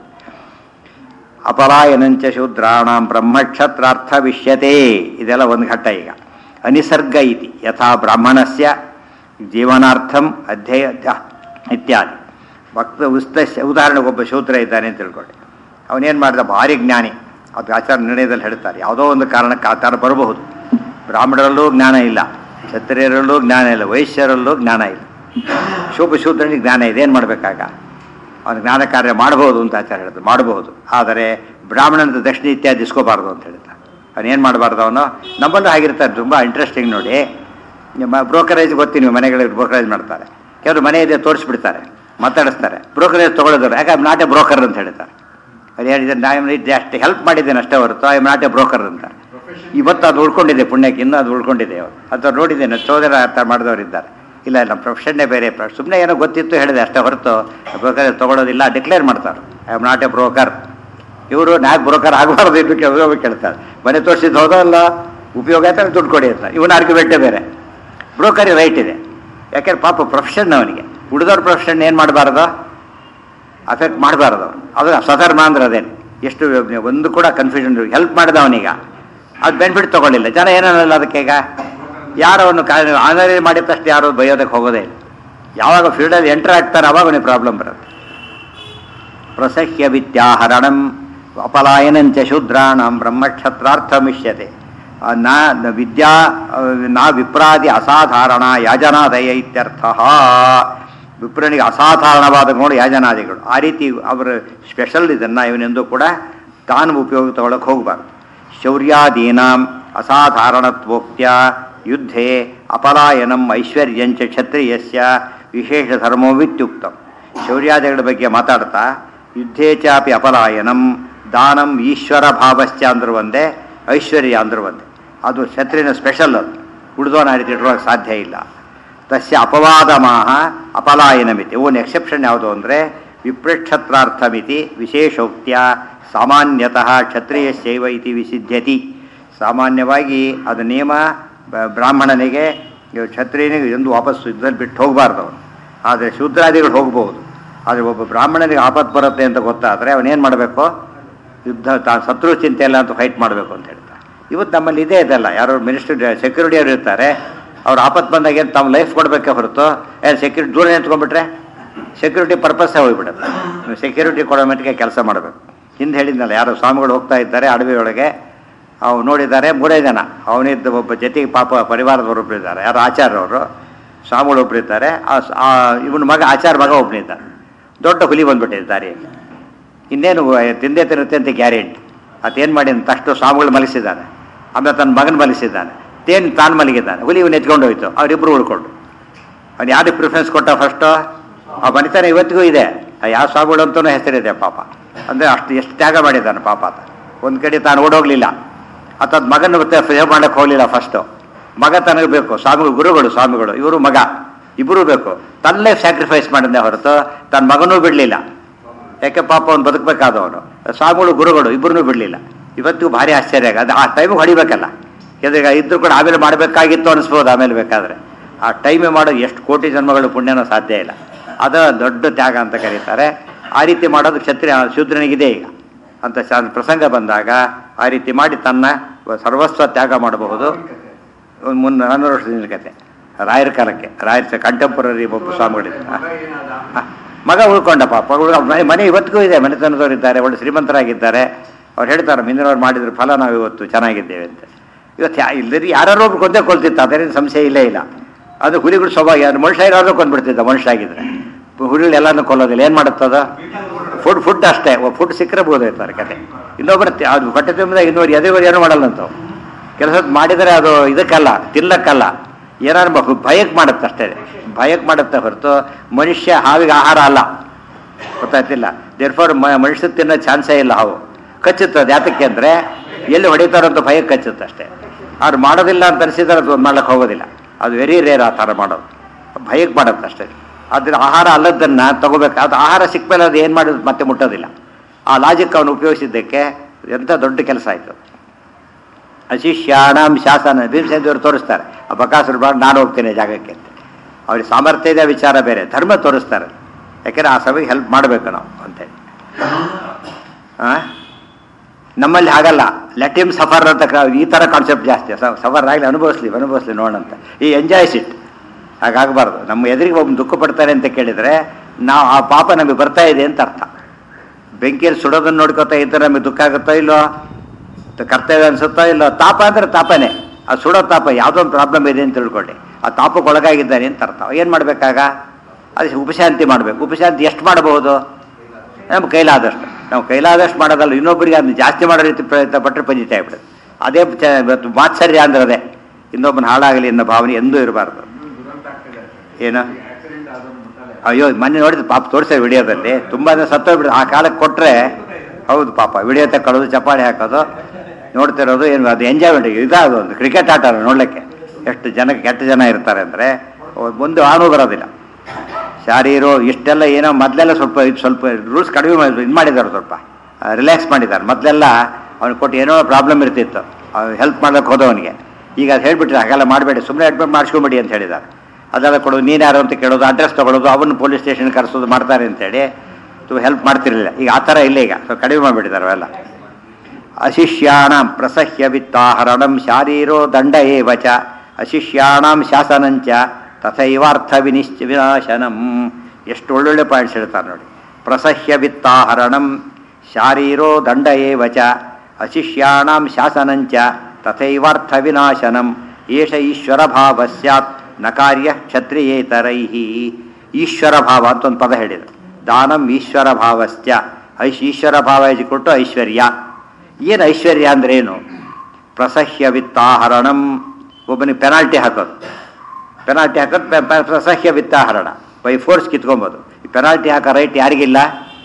ಅಪಲಾಯನಂಚ ಶೂದ್ರಾಣಾಂ ಬ್ರಹ್ಮಕ್ಷತ್ರಾರ್ಥ ವಿಷ್ಯತೆ ಇದೆಲ್ಲ ಒಂದು ಘಟ್ಟ ಈಗ ಅನಿಸರ್ಗ ಇತಿ ಯಥಾ ಬ್ರಾಹ್ಮಣಸ್ಯ ಜೀವನಾರ್ಥಂ ಅಧ್ಯಯ ಇತ್ಯಾದಿ ಭಕ್ತ ಉಸ್ತಸ್ಯ ಉದಾಹರಣೆಗೆ ಒಬ್ಬ ಶೂದ್ರ ಇದ್ದಾನೆ ಅಂತ ತಿಳ್ಕೊಳ್ಳಿ ಅವನೇನು ಮಾಡಿದ ಭಾರಿ ಜ್ಞಾನಿ ಅದು ಆಚಾರ ನಿರ್ಣಯದಲ್ಲಿ ಹೇಳ್ತಾರೆ ಯಾವುದೋ ಒಂದು ಕಾರಣಕ್ಕೆ ಆ ಥರ ಬರಬಹುದು ಬ್ರಾಹ್ಮಣರಲ್ಲೂ ಜ್ಞಾನ ಇಲ್ಲ ಕ್ಷತ್ರಿಯರಲ್ಲೂ ಜ್ಞಾನ ಇಲ್ಲ ವೈಶ್ಯರಲ್ಲೂ ಜ್ಞಾನ ಇಲ್ಲ ಶುಭ ಶೂದ್ರನಿಗೆ ಜ್ಞಾನ ಇದೆ ಏನು ಮಾಡಬೇಕಾಗ ಅವನು ಜ್ಞಾನ ಕಾರ್ಯ ಮಾಡಬಹುದು ಅಂತ ಆಚಾರ ಹೇಳಿದ್ರು ಮಾಡಬಹುದು ಆದರೆ ಬ್ರಾಹ್ಮಣನ ದಕ್ಷಿಣ ಇತ್ಯಾದಿ ಇಸ್ಕೋಬಾರ್ದು ಅಂತ ಹೇಳ್ತಾರೆ ಅವನು ಏನು ಮಾಡಬಾರ್ದು ಅವನು ನಮ್ಮಲ್ಲೂ ಆಗಿರ್ತಾರೆ ತುಂಬ ಇಂಟ್ರೆಸ್ಟಿಂಗ್ ನೋಡಿ ನಿಮ್ಮ ಬ್ರೋಕರೇಜ್ ಗೊತ್ತೀನಿ ಮನೆಗಳಿಗೆ ಬ್ರೋಕರೇಜ್ ಮಾಡ್ತಾರೆ ಕೆಲವರು ಮನೆ ಇದೆ ತೋರಿಸ್ಬಿಡ್ತಾರೆ ಮಾತಾಡಿಸ್ತಾರೆ ಬ್ರೋಕರೇಜ್ ತೊಗೊಳೋದ್ರು ಯಾಕೆ ನಾಟ್ ಎ ಬ್ರೋಕರ್ ಅಂತ ಹೇಳ್ತಾರೆ ಅದು ಹೇಳಿದ್ರೆ ನಾನು ಅಷ್ಟು ಹೆಲ್ಪ್ ಮಾಡಿದ್ದೇನೆ ಅಷ್ಟೇ ಹೊರತು ಐ ನಾಟ್ ಎ ಬ್ರೋಕರ್ ಅಂತ ಇವತ್ತು ಅದು ಉಳ್ಕೊಂಡಿದೆ ಪುಣ್ಯಕ್ಕೆ ಇನ್ನೂ ಅದು ಉಳ್ಕೊಂಡಿದೆ ಅವರು ಅದು ನೋಡಿದ್ದೇನೆ ಸೋದರ ಅರ್ಥ ಮಾಡಿದವರು ಇದ್ದಾರೆ ಇಲ್ಲ ನಮ್ಮ ಪ್ರೊಫೆಷನ್ನೇ ಬೇರೆ ಸುಮ್ಮನೆ ಏನೋ ಗೊತ್ತಿತ್ತು ಹೇಳಿದೆ ಅಷ್ಟೇ ಹೊರತು ಬ್ರೋಕರ್ ತೊಗೊಳೋದಿಲ್ಲ ಡಿಕ್ಲೇರ್ ಮಾಡ್ತಾರೆ I am not a broker ಇವರು ನಾಲ್ಕು ಬ್ರೋಕರ್ ಆಗಬಾರ್ದು ಇನ್ನು ಕೇಳೋ ಕೇಳ್ತಾರೆ ಮನೆ ತೋರಿಸಿದ್ದು ಹೌದಲ್ಲ ಉಪಯೋಗ ಆಯ್ತು ದುಡ್ಡು ಕೊಡಿ ಅಂತ ಇವನ ಆರ್ಗ್ಯುಮೆಂಟೇ ಬೇರೆ ಬ್ರೋಕರಿಗೆ ರೈಟ್ ಇದೆ ಯಾಕೆಂದ್ರೆ ಪಾಪ ಪ್ರೊಫೆಷನ್ ಅವನಿಗೆ ಉಳಿದವ್ರ ಪ್ರೊಫೆಷನ್ ಏನು ಮಾಡಬಾರ್ದು ಅಫೆಕ್ಟ್ ಮಾಡಬಾರ್ದು ಅದು ಸ್ವಧರ್ಮ ಅಂದ್ರೆ ಅದೇನು ಎಷ್ಟು ಒಂದು ಕೂಡ ಕನ್ಫ್ಯೂಷನ್ ಹೆಲ್ಪ್ ಮಾಡಿದ ಅವನೀಗ ಅದು ಬೆನಿಫಿಟ್ ತಗೊಳ್ಳಿಲ್ಲ ಜನ ಏನನ್ನಲ್ಲ ಅದಕ್ಕೆ ಈಗ ಯಾರು ಅವನು ಆನರಿ ಮಾಡಿದ ತಕ್ಷಣ ಯಾರು ಬೈಯೋದಕ್ಕೆ ಹೋಗೋದೇ ಇಲ್ಲ ಯಾವಾಗ ಫೀಲ್ಡಲ್ಲಿ ಎಂಟರ್ ಆಗ್ತಾರೆ ಅವಾಗ ಅವನಿಗೆ ಪ್ರಾಬ್ಲಮ್ ಬರುತ್ತೆ ಪ್ರಸಹ್ಯ ವಿದ್ಯಾಹರಣಂ ಅಪಲಾಯನಂಚ ಶೂದ್ರಾಣಂ ಬ್ರಹ್ಮಕ್ಷತ್ರಾರ್ಥಮಿಷ್ಯತೆ ನಾ ವಿದ್ಯಾ ನಾ ವಿಪ್ರಾದಿ ಅಸಾಧಾರಣ ಯಾಜನಾದಯ ಇತ್ಯರ್ಥ ವಿಪ್ರನಿಗೆ ಅಸಾಧಾರಣವಾದ ನೋಡಿ ಯಾಜನಾದಿಗಳು ಆ ರೀತಿ ಅವರ ಸ್ಪೆಷಲ್ ಇದನ್ನು ಇವನೆಂದು ಕೂಡ ತಾನು ಉಪಯೋಗ ತಗೊಳಕ್ಕೆ ಹೋಗಬಾರ್ದು ಶೌರ್ಯಾದೀನಾಂ ಅಸಾಧಾರಣತ್ವೋಕ್ತ್ಯ ಯುದ್ಧೇ ಅಪಲಾಯನಂ ಐಶ್ವರ್ಯಂಚ ಕ್ಷತ್ರಿಯಸ್ಯ ವಿಶೇಷ ಧರ್ಮವಿತ್ಯುಕ್ತಂ ಶೌರ್ಯಾದಿಗಳ ಬಗ್ಗೆ ಮಾತಾಡ್ತಾ ಯುದ್ಧೇ ಚಾಪಿ ಅಪಲಾಯನಂ ದಾನಂ ಈಶ್ವರ ಭಾವಶ್ಚ ಅಂದ್ರು ಒಂದೇ ಐಶ್ವರ್ಯ ಅಂದ್ರು ಒಂದೇ ಅದು ಕ್ಷತ್ರಿಯನ ಸ್ಪೆಷಲ್ ಅದು ಉಳಿದೋನ ಆ ರೀತಿ ಇಟ್ಕೊಳ್ಳೋಕೆ ಸಾಧ್ಯ ಇಲ್ಲ ತಸ್ಯ ಅಪವಾದಮಾಹ ಅಪಲಾಯನಮಿತಿ ಓನ್ ಎಕ್ಸೆಪ್ಷನ್ ಯಾವುದು ಅಂದರೆ ವಿಪ್ರಕ್ಷತ್ರಾರ್ಥಮಿತಿ ವಿಶೇಷೋಕ್ತಿಯ ಸಾಮಾನ್ಯತಃ ಕ್ಷತ್ರಿಯಶೈವ ಇತಿ ವಿಸಿದ್ಧ್ಯತಿ ಸಾಮಾನ್ಯವಾಗಿ ಅದು ನಿಯಮ ಬ- ಬ್ರಾಹ್ಮಣನಿಗೆ ಇವ ಕ್ಷತ್ರಿಯನಿಗೆ ಎಂದು ವಾಪಸ್ಸು ಯುದ್ಧದಲ್ಲಿ ಬಿಟ್ಟು ಹೋಗಬಾರ್ದು ಅವನು ಆದರೆ ಶೂದ್ರಾದಿಗಳು ಹೋಗ್ಬೋದು ಆದರೆ ಒಬ್ಬ ಬ್ರಾಹ್ಮಣನಿಗೆ ಆಪತ್ತು ಬರುತ್ತೆ ಅಂತ ಗೊತ್ತಾದರೆ ಅವನೇನು ಮಾಡಬೇಕು ಯುದ್ಧ ತಾ ಶತ್ರು ಚಿಂತೆ ಇಲ್ಲ ಅಂತ ಫೈಟ್ ಮಾಡಬೇಕು ಅಂತ ಹೇಳ್ತಾರೆ ಇವತ್ತು ನಮ್ಮಲ್ಲಿ ಇದೇ ಇದಲ್ಲ ಯಾರೋ ಮಿನಿಸ್ಟರ್ ಸೆಕ್ಯೂರಿಟಿ ಅವರು ಇರ್ತಾರೆ ಅವ್ರು ಆಪತ್ತು ಬಂದಾಗ ಏನು ತಮ್ಮ ಲೈಫ್ ಕೊಡಬೇಕೆ ಹೊರತು ಏನು ಸೆಕ್ಯೂರಿಟಿ ದೂರ ನಿಂತ್ಕೊಂಡ್ಬಿಟ್ರೆ ಸೆಕ್ಯೂರಿಟಿ ಪರ್ಪಸ್ಸೇ ಹೋಗ್ಬಿಡುತ್ತೆ ನೀವು ಸೆಕ್ಯೂರಿಟಿ ಕೊಡೋ ಮಟ್ಟಿಗೆ ಕೆಲಸ ಮಾಡಬೇಕು ಹಿಂದೆ ಹೇಳಿದ್ನಲ್ಲ ಯಾರೋ ಸ್ವಾಮಿಗಳು ಹೋಗ್ತಾ ಇದ್ದಾರೆ ಅಡವಿಯೊಳಗೆ ಅವು ನೋಡಿದ್ದಾರೆ ಮೂರೇ ಜನ ಅವನಿದ್ದ ಒಬ್ಬ ಜೊತೆಗೆ ಪಾಪ ಪರಿವಾರದವರು ಒಬ್ರು ಇದ್ದಾರೆ ಯಾರು ಆಚಾರ್ಯವರು ಸ್ವಾಮಿಗಳು ಒಬ್ರು ಇದ್ದಾರೆ ಆ ಸ್- ಆ ಇವನ ಮಗ ಆಚಾರ ಮಗ ಒಬ್ಬನಿದ್ದಾನೆ ದೊಡ್ಡ ಹುಲಿ ಬಂದ್ಬಿಟ್ಟಿದೆ ದಾರಿಯಲ್ಲಿ ಇನ್ನೇನು ತಿಂದೇ ತಿರುತ್ತೆ ಅಂತ ಗ್ಯಾರಂಟಿ ಅದೇನು ಮಾಡಿ ತಷ್ಟು ಸ್ವಾಮಿಗಳು ಮಲಗಿಸಿದ್ದಾನೆ ಆಮೇಲೆ ತನ್ನ ಮಗನ ಮಲಗಿಸಿದ್ದಾನೆ ತೇನು ತಾನು ಮಲಗಿದ್ದಾನೆ ಹುಲಿ ಇವನು ಎತ್ಕೊಂಡು ಹೋಯ್ತು ಅವರಿಬ್ಬರು ಉಳ್ಕೊಂಡು ಅವ್ನು ಯಾರಿಗೆ ಪ್ರಿಫರೆನ್ಸ್ ಕೊಟ್ಟ ಫಸ್ಟು ಆ ಮನಿತನ ಇವತ್ತಿಗೂ ಇದೆ ಆ ಯಾವ ಸ್ವಾಮಿಗಳು ಅಂತಲೂ ಹೆಸರಿದೆ ಪಾಪ ಅಂದರೆ ಅಷ್ಟು ಎಷ್ಟು ತ್ಯಾಗ ಮಾಡಿದ್ದಾನೆ ಪಾಪ ಆತ ಒಂದು ಕಡೆ ತಾನು ಓಡೋಗ್ಲಿಲ್ಲ ಆತ ಮಗನ ಮತ್ತೆ ಸೇವ್ ಮಾಡಕ್ಕೆ ಹೋಗಲಿಲ್ಲ ಫಸ್ಟು ಮಗ ತನಗೆ ಬೇಕು ಸ್ವಾಮಿಗಳು ಗುರುಗಳು ಸ್ವಾಮಿಗಳು ಇವರು ಮಗ ಇಬ್ಬರೂ ಬೇಕು ತನ್ನಲ್ಲೇ ಸ್ಯಾಕ್ರಿಫೈಸ್ ಮಾಡಿದ್ದೆ ಹೊರತು ತನ್ನ ಮಗನೂ ಬಿಡಲಿಲ್ಲ ಯಾಕೆ ಪಾಪ ಅವ್ನು ಬದುಕಬೇಕಾದವನು ಸ್ವಾಮಿಗಳು ಗುರುಗಳು ಇಬ್ಬರನ್ನೂ ಬಿಡಲಿಲ್ಲ ಇವತ್ತಿಗೂ ಭಾರಿ ಆಶ್ಚರ್ಯ ಆಗ ಅದು ಆ ಟೈಮಿಗೆ ಹೊಡಿಬೇಕಲ್ಲ ಯಾಕಂದ್ರೆ ಇದ್ರೂ ಕೂಡ ಆಮೇಲೆ ಮಾಡಬೇಕಾಗಿತ್ತು ಅನಿಸ್ಬೋದು ಆಮೇಲೆ ಬೇಕಾದ್ರೆ ಆ ಟೈಮೇ ಮಾಡೋದು ಎಷ್ಟು ಕೋಟಿ ಜನ್ಮಗಳು ಪುಣ್ಯನೂ ಸಾಧ್ಯ ಇಲ್ಲ ಅದು ದೊಡ್ಡ ತ್ಯಾಗ ಅಂತ ಕರೀತಾರೆ ಆ ರೀತಿ ಮಾಡೋದು ಕ್ಷತ್ರಿಯ ಶೂದ್ರನಿಗಿದೆ ಈಗ ಅಂತ ಸ- ಪ್ರಸಂಗ ಬಂದಾಗ ಆ ರೀತಿ ಮಾಡಿ ತನ್ನ ಸರ್ವಸ್ವ ತ್ಯಾಗ ಮಾಡಬಹುದು ಒಂದು ಮುನ್ನ ನಾನ್ನೂರು ವರ್ಷದ ಕತೆ ರಾಯರ ಕಾಲಕ್ಕೆ ರಾಯರ ಕಂಟೆಂಪರರಿ ಒಬ್ಬ ಸ್ವಾಮಿಗಳಿದ್ದಾರೆ ಮಗ ಏನಾದ ಹ. ಮಗ ಉಳ್ಕೊಂಡ ಪಾಪ ಹುಡುಗ ಮನೆ- ಮನೆ ಇವತ್ತಿಗೂ ಇದೆ ಮನೆತನದವ್ರು ಇದ್ದಾರೆ ಒಳ್ಳೆ ಶ್ರೀಮಂತರಾಗಿದ್ದಾರೆ ಅವ್ರು ಹೇಳ್ತಾರೆ ಮುಂದಿನವ್ರು ಮಾಡಿದ್ರ ಫಲ ನಾವು ಇವತ್ತು ಚೆನ್ನಾಗಿದ್ದೇವೆ ಅಂತ ಇವತ್ತು ಯಾ ಇಲ್ಲರಿ ಯಾರು ಒಬ್ರು ಕೊಂದೇ ಕೊಲ್ತಿತ್ತು ಅದರಿಂದ ಸಂಶಯ ಇಲ್ಲೇ ಇಲ್ಲ ಅದು ಹುಲಿಗಳು ಸ್ವಭಾವ ಯಾರು ಮನುಷ್ಯ ಇರೋದು ಕೊಂದ್ಬಿಡ್ತಿದ್ದ ಮನುಷ್ಯ ಆಗಿದ್ರೆ ಹುಲಿಗಳು ಎಲ್ಲಾನು ಕೊಲ್ಲೋದಿಲ್ಲ ಏನು ಮಾಡುತ್ತದ ಫುಡ್ ಫುಡ್ ಅಷ್ಟೇ ಫುಡ್ ಸಿಕ್ಕರೆ ಬೋದಾಯ್ತಾರೆ ಕತೆ ಇನ್ನೊಬ್ಬರು ತಿ- ಅದು ಹೊಟ್ಟೆ ತುಂಬಿದಾಗ ಇನ್ನೊಬ್ರು ಎದುರು ಏನು ಮಾಡಲ್ಲ ಅಂತ ಕೆಲಸ ಮಾಡಿದರೆ ಅದು ಇದಕ್ಕಲ್ಲ ತಿನ್ನಕ್ಕಲ್ಲ ಏನಾರು ಬ- ಭಯಕ್ಕೆ ಮಾಡುತ್ತೆ ಅಷ್ಟೇ ಭಯಕ್ಕೆ ಮಾಡುತ್ತೆ ಹೊರತು ಮನುಷ್ಯ ಹಾವಿಗೆ ಆಹಾರ ಅಲ್ಲ ಗೊತ್ತಾಯ್ತಿಲ್ಲ ದೇರ್ಫೋರ್ ಮನುಷ್ಯ ತಿನ್ನೋ ಚಾನ್ಸೇ ಇಲ್ಲ ಹಾವು ಕಚ್ಚುತ್ತದೆ ಯಾತಕ್ಕೆ ಅಂದರೆ ಎಲ್ಲಿ ಹೊಡಿತಾರಂತ ಭಯಕ್ಕೆ ಕಚ್ಚುತ್ತೆ ಅಷ್ಟೇ ಅವ್ರು ಮಾಡೋದಿಲ್ಲ ಅಂತ ಅನಿಸಿದ್ರೆ ಅದು ಮಾಡ್ಲಿಕ್ಕೆ ಹೋಗೋದಿಲ್ಲ ಅದು ವೆರಿ ರೇರ್ ಆ ಥರ ಮಾಡೋದು ಭಯಕ್ಕೆ ಮಾಡುತ್ತೆ ಅಷ್ಟೇ ಅದ್ರ ಆಹಾರ ಅಲ್ಲದನ್ನು ತಗೋಬೇಕು ಅದು ಆಹಾರ ಸಿಕ್ಮೇಲೆ ಅದು ಏನು ಮಾಡೋದು ಮತ್ತೆ ಮುಟ್ಟೋದಿಲ್ಲ ಆ ಲಾಜಿಕ್ ಅವನು ಉಪಯೋಗಿಸಿದ್ದಕ್ಕೆ ಎಂಥ ದೊಡ್ಡ ಕೆಲಸ ಆಯಿತು ಅಶಿಷ್ಯಾಣಂ ಶಾಸನ ಭೀಮಸೇನದೇವರು ತೋರಿಸ್ತಾರೆ ಆ ಬಕಾಸುರ ಬಾರ್ ನಾನು ಹೋಗ್ತೇನೆ ಜಾಗಕ್ಕೆ ಅಂತ ಅವ್ರಿಗೆ ಸಾಮರ್ಥ್ಯ ಇದೆ ವಿಚಾರ ಬೇರೆ ಧರ್ಮ ತೋರಿಸ್ತಾರೆ ಯಾಕೆಂದ್ರೆ ಆ ಸಭೆಗೆ ಹೆಲ್ಪ್ ಮಾಡಬೇಕು ನಾವು ಅಂತೇಳಿ ಆ? ನಮ್ಮಲ್ಲಿ ಹಾಗಲ್ಲ ಲೆಟ್ ಹಿಮ್ ಸಫರ್ ಅಂತ ಕ- ಈ ಥರ ಕಾನ್ಸೆಪ್ಟ್ ಜಾಸ್ತಿ ಸಫರ್ ಆಗಲಿ ಅನುಭವಿಸ್ಲಿ ಅನುಭವಿಸ್ಲಿ ನೋಡಂತ ಈ ಎಂಜಾಯ್ಸ್ ಇಟ್ ಹಾಗಾಗಬಾರ್ದು ನಮ್ಮ ಎದುರಿಗೆ ಒಬ್ಬ ದುಃಖ ಪಡ್ತಾರೆ ಅಂತ ಕೇಳಿದರೆ ನಾವು ಆ ಪಾಪ ನಮಗೆ ಬರ್ತಾ ಇದೆ ಅಂತ ಅರ್ಥ ಬೆಂಕಿಯಲ್ಲಿ ಸುಡೋದನ್ನ ನೋಡ್ಕೊತಾ ಇದ್ದರೆ ನಮಗೆ ದುಃಖ ಆಗುತ್ತೋ ಇಲ್ಲೋ ತ- ಕರ್ತವ್ಯ ಅನ್ಸುತ್ತೋ ಇಲ್ಲೋ ತಾಪ ಅಂದ್ರೆ ತಾಪನೇ ಆ ಸುಡೋ ತಾಪ ಯಾವುದೋ ಒಂದು ಪ್ರಾಬ್ಲಮ್ ಇದೆ ಅಂತ ತಿಳ್ಕೊಳ್ಳಿ ಆ ತಾಪಕ್ಕೆ ಒಳಗಾಗಿದ್ದಾನೆ ಅಂತ ಅರ್ಥ ಏನು ಮಾಡಬೇಕಾಗ ಅದು ಉಪಶಾಂತಿ ಮಾಡಬೇಕು ಉಪಶಾಂತಿ ಎಷ್ಟು ಮಾಡಬಹುದು ನಮ್ಮ ಕೈಲಾದಷ್ಟು ನಾವು ಕೈಲಾದಷ್ಟು ಮಾಡೋದಲ್ಲ ಇನ್ನೊಬ್ಬರಿಗೆ ಅದನ್ನ ಜಾಸ್ತಿ ಮಾಡೋ ರೀತಿ ಪ್ರಯತ್ನ ಪಟ್ಟರೆ ಪಂಜಿತ ಆಗ್ಬಿಡುತ್ತೆ ಅದೇ ಚ- ಇವತ್ತು ಮಾತ್ಸರ್ಯ ಅಂದ್ರೆ ಅದೇ ಇನ್ನೊಬ್ಬನ ಹಾಳಾಗಲಿ ಅನ್ನೋ ಭಾವನೆ ಎಂದೂ ಇರಬಾರ್ದು ಇನ್ನೊಂದು ದುರಂತ ಆಗ್ತದೆ ಏನು ಆಕ್ಸಿಡೆಂಟ್ ಆದವ್ರು ಮುಟ್ಟಲ್ಲ ಅಯ್ಯೋ ಮೊನ್ನೆ ನೋಡಿದ್ದು ಪಾಪ ತೋರಿಸೋ ವಿಡಿಯೋದಲ್ಲಿ ತುಂಬ ಜನ ಸತ್ತೋಗ್ಬಿಡುದು ಆ ಕಾಲಕ್ಕೆ ಕೊಟ್ಟರೆ ಹೌದು ಪಾಪ ವಿಡಿಯೋ ತಗೊಳ್ಳೋದು ಚಪ್ಪಾಳೆ ಹಾಕೋದು ನೋಡ್ತಿರೋದು ಏನು ಅದು ಎಂಜಾಯ್ಮೆಂಟ್ ಇದಾದು ಒಂದು ಕ್ರಿಕೆಟ್ ಆಟ ನೋಡ್ಲಿಕ್ಕೆ ಎಷ್ಟು ಜನಕ್ಕೆ ಕೆಟ್ಟ ಜನ ಇರ್ತಾರೆ ಅಂದರೆ ಒಂದು ಆನು ಬರೋದಿಲ್ಲ ಶಾರೀರೋ ಇಷ್ಟೆಲ್ಲ ಏನೋ ಮೊದಲೆಲ್ಲ ಸ್ವಲ್ಪ ಇದು ಸ್ವಲ್ಪ ರೂಲ್ಸ್ ಕಡಿಮೆ ಮಾಡಿ ಇದು ಮಾಡಿದ್ದಾರೆ ಸ್ವಲ್ಪ ರಿಲ್ಯಾಕ್ಸ್ ಮಾಡಿದ್ದಾರೆ ಮೊದಲೆಲ್ಲ ಅವ್ನಿಗೆ ಕೊಟ್ಟು ಏನೋ ಪ್ರಾಬ್ಲಮ್ ಇರ್ತಿತ್ತು ಹೆಲ್ಪ್ ಮಾಡೋಕ್ಕೆ ಹೋದವನಿಗೆ ಈಗ ಅದು ಹೇಳ್ಬಿಟ್ರೆ ಹಾಗೆಲ್ಲ ಮಾಡಬೇಡಿ ಸುಮ್ಮನೆ ಅಡ್ಮಿಟ್ ಮಾಡಿಸ್ಕೊಂಬಿಡಿ ಅಂತ ಹೇಳಿದ್ದಾರೆ ಅದೆಲ್ಲ ಕೊಡೋದು ನೀನು ಯಾರು ಅಂತ ಕೇಳೋದು ಅಡ್ರೆಸ್ ತೊಗೊಳೋದು ಅವನು ಪೊಲೀಸ್ ಸ್ಟೇಷನ್ ಕರೆಸೋದು ಮಾಡ್ತಾರೆ ಅಂತೇಳಿ ಹೆಲ್ಪ್ ಮಾಡ್ತಿರಲಿಲ್ಲ ಈಗ ಆ ಥರ ಇಲ್ಲ ಈಗ ಸ್ವಲ್ಪ ಕಡಿಮೆ ಮಾಡಿಬಿಟ್ಟಿದ್ದಾರೆ ಅವೆಲ್ಲ ಅಶಿಷ್ಯಾಣಂ ಪ್ರಸಹ್ಯ ವಿತ್ತಾಹರಣಂ ಶಾರೀರೋ ದಂಡ ಏವ ಚ ಅಶಿಷ್ಯಾಣಂ ಶಾಸನಂಚ ತಥೈವಾರ್ಥ ವಿನಿಶ್ಚ ವಿನಾಶನಂ ಎಷ್ಟು ಒಳ್ಳೊಳ್ಳೆ ಪಾಯಿಂಟ್ಸ್ ಹೇಳ್ತಾರೆ ನೋಡಿ ಪ್ರಸಹ್ಯ ವಿತ್ತಾಹರಣಂ ಶಾರೀರೋ ದಂಡ ಏವ ಚ ಅಶಿಷ್ಯಾಣಂ ಶಾಸನಂಚ ತಥೈವಾರ್ಥ ವಿನಾಶನಂ ಏಷ ಈಶ್ವರ ಭಾವ ಸ್ಯಾತ್ ನ ಕಾರ್ಯ ಕ್ಷತ್ರಿಯೇತರೈ ಈಶ್ವರ ಭಾವ ಅಂತ ಒಂದು ಪದ ಹೇಳಿದರು ದಾನಂ ಈಶ್ವರ ಭಾವಸ್ತ್ಯ ಐಶ್ ಈಶ್ವರ ಭಾವ ಕೊಟ್ಟು ಐಶ್ವರ್ಯ ಏನು ಐಶ್ವರ್ಯ ಅಂದ್ರೆ ಏನು ಪ್ರಸಹ್ಯ ವಿತ್ತಾಹರಣಂ ಒಬ್ಬನಿಗೆ ಪೆನಾಲ್ಟಿ ಹಾಕೋದು ಪೆನಾಲ್ಟಿ ಹಾಕೋದು ಪೆ- ಪೆ- ಪ್ರಸಹ್ಯ ವಿತ್ತಾಹರಣ ಬೈ ಫೋರ್ಸ್ ಕಿತ್ಕೊಬೋದು ಈ ಪೆನಾಲ್ಟಿ ಹಾಕೋ ರೈಟ್ ಯಾರಿಗಿಲ್ಲ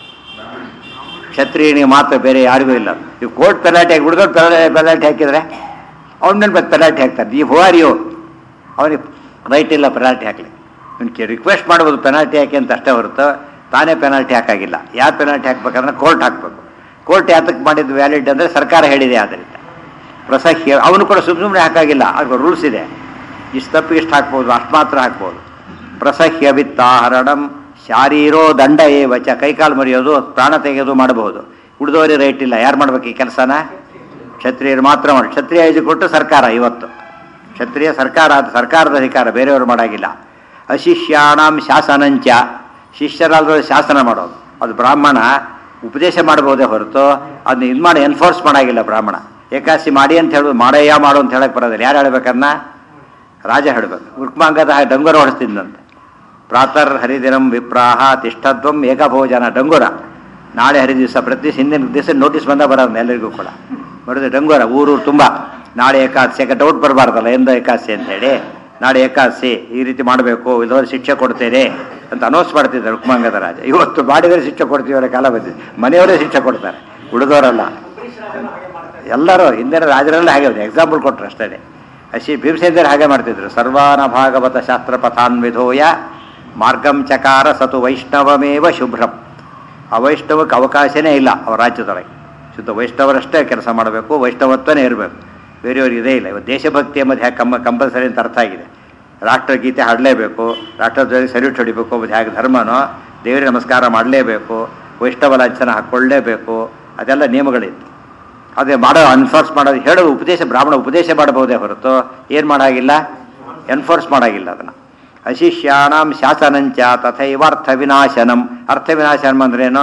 ಕ್ಷತ್ರಿಯನಿಗೆ ಮಾತ್ರ ಬೇರೆ ಯಾರಿಗೂ ಇಲ್ಲ ಈ ಕೋರ್ಟ್ ಪೆನಾಲ್ಟಿ ಹಾಕಿ ಹುಡುಗರು ಪೆನಾಲ್ಟಿ ಹಾಕಿದ್ರೆ ಅವನ ಮೇಲೆ ಮತ್ತೆ ಪೆನಾಲ್ಟಿ ಹಾಕ್ತಾರೆ ಈ ಹುವಾರಿಯೋ ಅವನಿಗೆ ರೈಟ್ ಇಲ್ಲ ಪೆನಾಲ್ಟಿ ಹಾಕಲಿ ಇವನಿಗೆ ರಿಕ್ವೆಸ್ಟ್ ಮಾಡ್ಬೋದು ಪೆನಾಲ್ಟಿ ಹಾಕಿ ಅಂತ ಅಷ್ಟೇ ಹೊರತು ತಾನೇ ಪೆನಾಲ್ಟಿ ಹಾಕಾಗಿಲ್ಲ ಯಾರು ಪೆನಾಲ್ಟಿ ಹಾಕ್ಬೇಕಂದ್ರೆ ಕೋರ್ಟ್ ಹಾಕಬೇಕು ಕೋರ್ಟ್ ಯಾತಕ್ಕೆ ಮಾಡಿದ್ದು ವ್ಯಾಲಿಡ್ ಅಂದರೆ ಸರ್ಕಾರ ಹೇಳಿದೆ ಆದ್ದರಿಂದ ಪ್ರಸಹ್ಯ ಅವನು ಕೂಡ ಸುಮ್ಮ ಸುಮ್ಮನೆ ಹಾಕಾಗಿಲ್ಲ ಅದು ರೂಲ್ಸ್ ಇದೆ ಇಷ್ಟು ತಪ್ಪು ಇಷ್ಟು ಹಾಕ್ಬೋದು ಅಷ್ಟು ಮಾತ್ರ ಹಾಕ್ಬೋದು ಪ್ರಸಹ್ಯ ವಿತ್ತಾಹರಣಂ ಶಾರೀರೋ ದಂಡ ಏ ವಚ ಕೈಕಾಲು ಮರೆಯೋದು ಪ್ರಾಣ ತೆಗೆಯೋದು ಮಾಡಬಹುದು ಉಳಿದವರಿಗೆ ರೈಟ್ ಇಲ್ಲ ಯಾರು ಮಾಡ್ಬೇಕು ಈ ಕೆಲಸನ ಕ್ಷತ್ರಿಯರು ಮಾತ್ರ ಮಾಡಿ ಕ್ಷತ್ರಿಯ ಇದು ಕೊಟ್ಟು ಸರ್ಕಾರ ಇವತ್ತು ಕ್ಷತ್ರಿಯ ಸರ್ಕಾರ ಅದು ಸರ್ಕಾರದ ಅಧಿಕಾರ ಬೇರೆಯವರು ಮಾಡಾಗಿಲ್ಲ ಅಶಿಷ್ಯಾಣಂ ಶಾಸನಂಚ ಶಿಷ್ಯರಾದವರು ಶಾಸನ ಮಾಡೋದು ಅದು ಬ್ರಾಹ್ಮಣ ಉಪದೇಶ ಮಾಡಬಹುದೇ ಹೊರತು ಅದನ್ನ ಇದು ಮಾಡಿ ಎನ್ಫೋರ್ಸ್ ಮಾಡಾಗಿಲ್ಲ ಬ್ರಾಹ್ಮಣ ಏಕಾಸಿ ಮಾಡಿ ಅಂತ ಹೇಳೋದು ಮಾಡಯ್ಯ ಮಾಡು ಅಂತ ಹೇಳಕ್ ಬರೋದಿಲ್ಲ ಯಾರು ಹೇಳ್ಬೇಕನ್ನ ರಾಜ ಹೇಳಬೇಕು ಉರ್ಕ್ಮಾಂಗದ ಡಂಗುರ ಹೊಡಿಸ್ತಿದ್ದಂತೆ ಪ್ರಾತರ್ ಹರಿದಿನಂ ವಿಪ್ರಾಹ ತಿಷ್ಠತ್ವಂ ಏಕಭೋಜನ ಡಂಗುರ ನಾಳೆ ಹರಿ ದಿವಸ ಪ್ರತಿ ಹಿಂದಿನ ದಿವಸ ನೋಟಿಸ್ ಬಂದ ಬರೋದು ಎಲ್ಲರಿಗೂ ಕೂಡ ಬರೋದು ಡಂಗುರ ಊರು ತುಂಬ ನಾಳೆ ಏಕಾದಶಿ ಯಾಕೆ ಡೌಟ್ ಬರಬಾರ್ದಲ್ಲ ಎಂದು ಏಕಾದಶಿ ಅಂತ ಹೇಳಿ ನಾಳೆ ಏಕಾದಶಿ ಈ ರೀತಿ ಮಾಡಬೇಕು ಇಲ್ಲದ್ರೆ ಶಿಕ್ಷೆ ಕೊಡ್ತೇನೆ ಅಂತ ಅನೌನ್ಸ್ ಮಾಡ್ತಿದ್ದಾರೆ ರುಕ್ಮಾಂಗದ ರಾಜ ಇವತ್ತು ಮಾಡಿದರೆ ಶಿಕ್ಷೆ ಕೊಡ್ತೀವಿ ಅವರ ಕಾಲ ಬಂದಿದೆ ಮನೆಯವರೇ ಶಿಕ್ಷೆ ಕೊಡ್ತಾರೆ ಉಳಿದವರಲ್ಲ ಎಲ್ಲರೂ ಹಿಂದಿನ ರಾಜರೆಲ್ಲ ಹಾಗೆ ಎಕ್ಸಾಂಪಲ್ ಕೊಟ್ಟರು ಅಷ್ಟೇ ಅಶಿ ಭೀಮಸೇಂದ್ರ ಹಾಗೆ ಮಾಡ್ತಿದ್ರು ಸರ್ವಾನ ಭಾಗವತ ಶಾಸ್ತ್ರ ಪಥಾನ್ವಿಧೋಯ ಮಾರ್ಗಂ ಚಕಾರ ಸತು ವೈಷ್ಣವಮೇವ ಶುಭ್ರಂ ಅವೈಷ್ಣವಕ್ಕೆ ಅವಕಾಶನೇ ಇಲ್ಲ ಅವರ ರಾಜ್ಯದೊಳಗೆ ಶುದ್ಧ ವೈಷ್ಣವರಷ್ಟೇ ಕೆಲಸ ಮಾಡಬೇಕು ವೈಷ್ಣವತ್ವನೇ ಇರಬೇಕು ಬೇರೆಯವ್ರಿಗೆ ಇದೇ ಇಲ್ಲ ಇವತ್ತು ದೇಶಭಕ್ತಿ ಎಂಬುದು ಹ್ಯಾಗೆ ಕಂಬ ಕಂಪಲ್ಸರಿ ಅಂತ ಅರ್ಥ ಆಗಿದೆ ರಾಷ್ಟ್ರಗೀತೆ ಹಾಡಲೇಬೇಕು ರಾಷ್ಟ್ರಧ್ವಜ ಸಲ್ಯೂಟ್ ಹೊಡಿಬೇಕು ಎಂಬುದು ಹೇಗೆ ಧರ್ಮನೋ ದೇವರಿಗೆ ನಮಸ್ಕಾರ ಮಾಡಲೇಬೇಕು ವೈಷ್ಣವ ಲಾಂಛನ ಹಾಕ್ಕೊಳ್ಳೇಬೇಕು ಅದೆಲ್ಲ ನಿಯಮಗಳಿತ್ತು ಅದೇ ಮಾಡೋ ಎನ್ಫೋರ್ಸ್ ಮಾಡೋದು ಹೇಳೋದು ಉಪದೇಶ ಬ್ರಾಹ್ಮಣ ಉಪದೇಶ ಮಾಡಬಹುದೇ ಹೊರತು ಏನು ಮಾಡಾಗಿಲ್ಲ ಎನ್ಫೋರ್ಸ್ ಮಾಡಾಗಿಲ್ಲ ಅದನ್ನು ಅಶಿಷ್ಯಾಣಂ ಶಾಸನಂಚ ತಥೈವ ಅರ್ಥ ವಿನಾಶನಂ ಅರ್ಥ ವಿನಾಶನಂ ಅಂದ್ರೇನು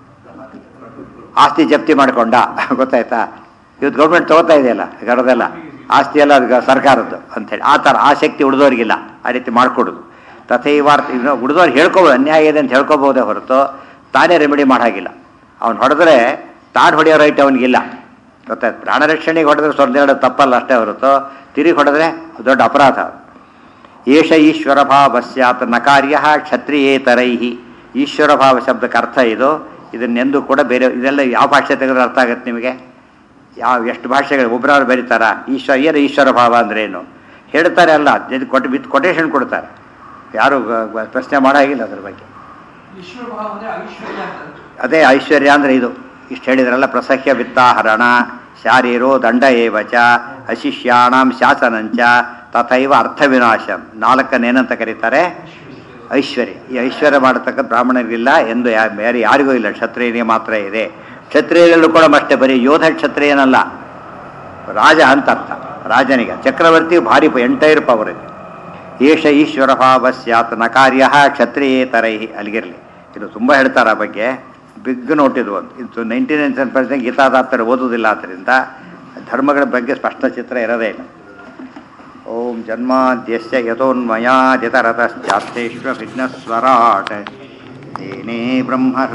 ಆಸ್ತಿ ಜಪ್ತಿ ಮಾಡಿಕೊಂಡ ಗೊತ್ತಾಯ್ತಾ ಇವತ್ತು ಗೌರ್ಮೆಂಟ್ ತಗೋತಾ ಇದೆಯಲ್ಲ ಗಡದೆಲ್ಲ ಆಸ್ತಿ ಎಲ್ಲ ಅದು ಸರ್ಕಾರದ್ದು ಅಂಥೇಳಿ ಆ ಥರ ಆ ಶಕ್ತಿ ಉಳಿದೋರಿಗಿಲ್ಲ ಆ ರೀತಿ ಮಾಡಿಕೊಡೋದು ತಥೈವಾರ್ಥ ಇನ್ನು ಉಳಿದವ್ರು ಹೇಳ್ಕೋಬೋದು ಅನ್ಯಾಯ ಇದೆ ಅಂತ ಹೇಳ್ಕೋಬೋದೇ ಹೊರತು ತಾನೇ ರೆಮಿಡಿ ಮಾಡಾಗಿಲ್ಲ ಅವ್ನು ಹೊಡೆದ್ರೆ ತಾನು ಹೊಡೆಯೋ ರೈಟ್ ಅವನಿಗಿಲ್ಲ ಗೊತ್ತಾಯ್ತು ಪ್ರಾಣ ರಕ್ಷಣೆಗೆ ಹೊಡೆದ್ರೆ ಸ್ವಲ್ಪ ಎರಡು ತಪ್ಪಲ್ಲ ಅಷ್ಟೇ ಹೊರತು ತಿರುಗಿ ಹೊಡೆದ್ರೆ ದೊಡ್ಡ ಅಪರಾಧ ಅದು. ಏಷ ಈಶ್ವರ ಭಾವ ಸ್ಯಾತ್ ನ ಕಾರ್ಯ ಕ್ಷತ್ರಿಯೇತರೈ ಈಶ್ವರ ಭಾವ ಶಬ್ದಕ್ಕೆ ಅರ್ಥ ಇದು ಇದನ್ನೆಂದು ಕೂಡ ಬೇರೆ ಇದೆಲ್ಲ ಯಾವ ಭಾಷೆ ತೆಗೆದ್ರೆ ಅರ್ಥ ಆಗುತ್ತೆ ನಿಮಗೆ ಯಾವ ಎಷ್ಟು ಭಾಷೆಗಳು ಒಬ್ಬರವ್ರು ಬರೀತಾರ ಈಶ್ವರ ಏನು ಈಶ್ವರ ಭಾವ ಅಂದ್ರೆ ಏನು ಹೇಳ್ತಾರೆ ಅಲ್ಲ ಜೊತೆ ಕೊಟ್ಟು ವಿತ್ ಕೊಟೇಶನ್ ಕೊಡ್ತಾರೆ ಯಾರು ಗ- ಗ- ಪ್ರಶ್ನೆ ಮಾಡಾಗಿಲ್ಲ ಅದ್ರ ಬಗ್ಗೆ ಈಶ್ವರ ಭಾವ ಅಂದ್ರೆ ಐಶ್ವರ್ಯ ಅಂತ ಅದೇ ಐಶ್ವರ್ಯ ಅಂದ್ರೆ ಇದು ಇಷ್ಟು ಹೇಳಿದ್ರಲ್ಲ ಪ್ರಸಹ್ಯ ವಿತ್ತಾಹರಣ ಶಾರೀರೋ ದಂಡ ಏವಚ ಅಶಿಷ್ಯಾಣಂ ಶಾಸನಂಚ ತಥೈವ ಅರ್ಥ ವಿನಾಶಂ ನಾಲ್ಕನೇನಂತ ಕರೀತಾರೆ ಐಶ್ವರ್ಯ ಈ ಐಶ್ವರ್ಯ ಮಾಡತಕ್ಕ ಬ್ರಾಹ್ಮಣರಿಗಿಲ್ಲ ಎಂದು ಯಾ- ಬೇರೆ ಯಾರಿಗೂ ಇಲ್ಲ ಕ್ಷತ್ರಿಯನಿಗೆ ಮಾತ್ರ ಇದೆ ಕ್ಷತ್ರಿಯರಲ್ಲೂ ಕೂಡ ಅಷ್ಟೇ ಬರೀ ಯೋಧ ಕ್ಷತ್ರಿಯನಲ್ಲ ರಾಜ ಅಂತ ಅರ್ಥ ರಾಜನಿಗೆ ಚಕ್ರವರ್ತಿ ಭಾರಿ ಎಂಟೈರ್ ಪವರ್ ಇದೆ ಏಷ ಈಶ್ವರ ಭಾವ ಸ್ಯಾತ್ ನ ಕಾರ್ಯ ಕ್ಷತ್ರಿಯೇತರೈ ಅಲ್ಲಿಗಿರಲಿ ಇದು ತುಂಬ ಹೇಳ್ತಾರೆ ಆ ಬಗ್ಗೆ ಬಿಗ್ ನೋಟ್ ಇದು ಒಂದು ಇದು ನೈಂಟಿ ನೈನ್ ಪರ್ಸೆಂಟ್ ಗೀತಾದಾಪ್ತರ ಓದುವುದಿಲ್ಲ ಆದ್ದರಿಂದ ಧರ್ಮಗಳ ಬಗ್ಗೆ ಸ್ಪಷ್ಟ ಚಿತ್ರ ಇರೋದೇ ಇಲ್ಲ ಓಂ ಜನ್ಮಾದ್ಯಸ್ಯ ಯಥೋನ್ಮಯಾದಿತರತಶ್ಚಾರ್ಥೇಶ್ವ ವಿಘ್ನಸ್ವರಾಟ್ ತೇನೇ ಬ್ರಹ್ಮ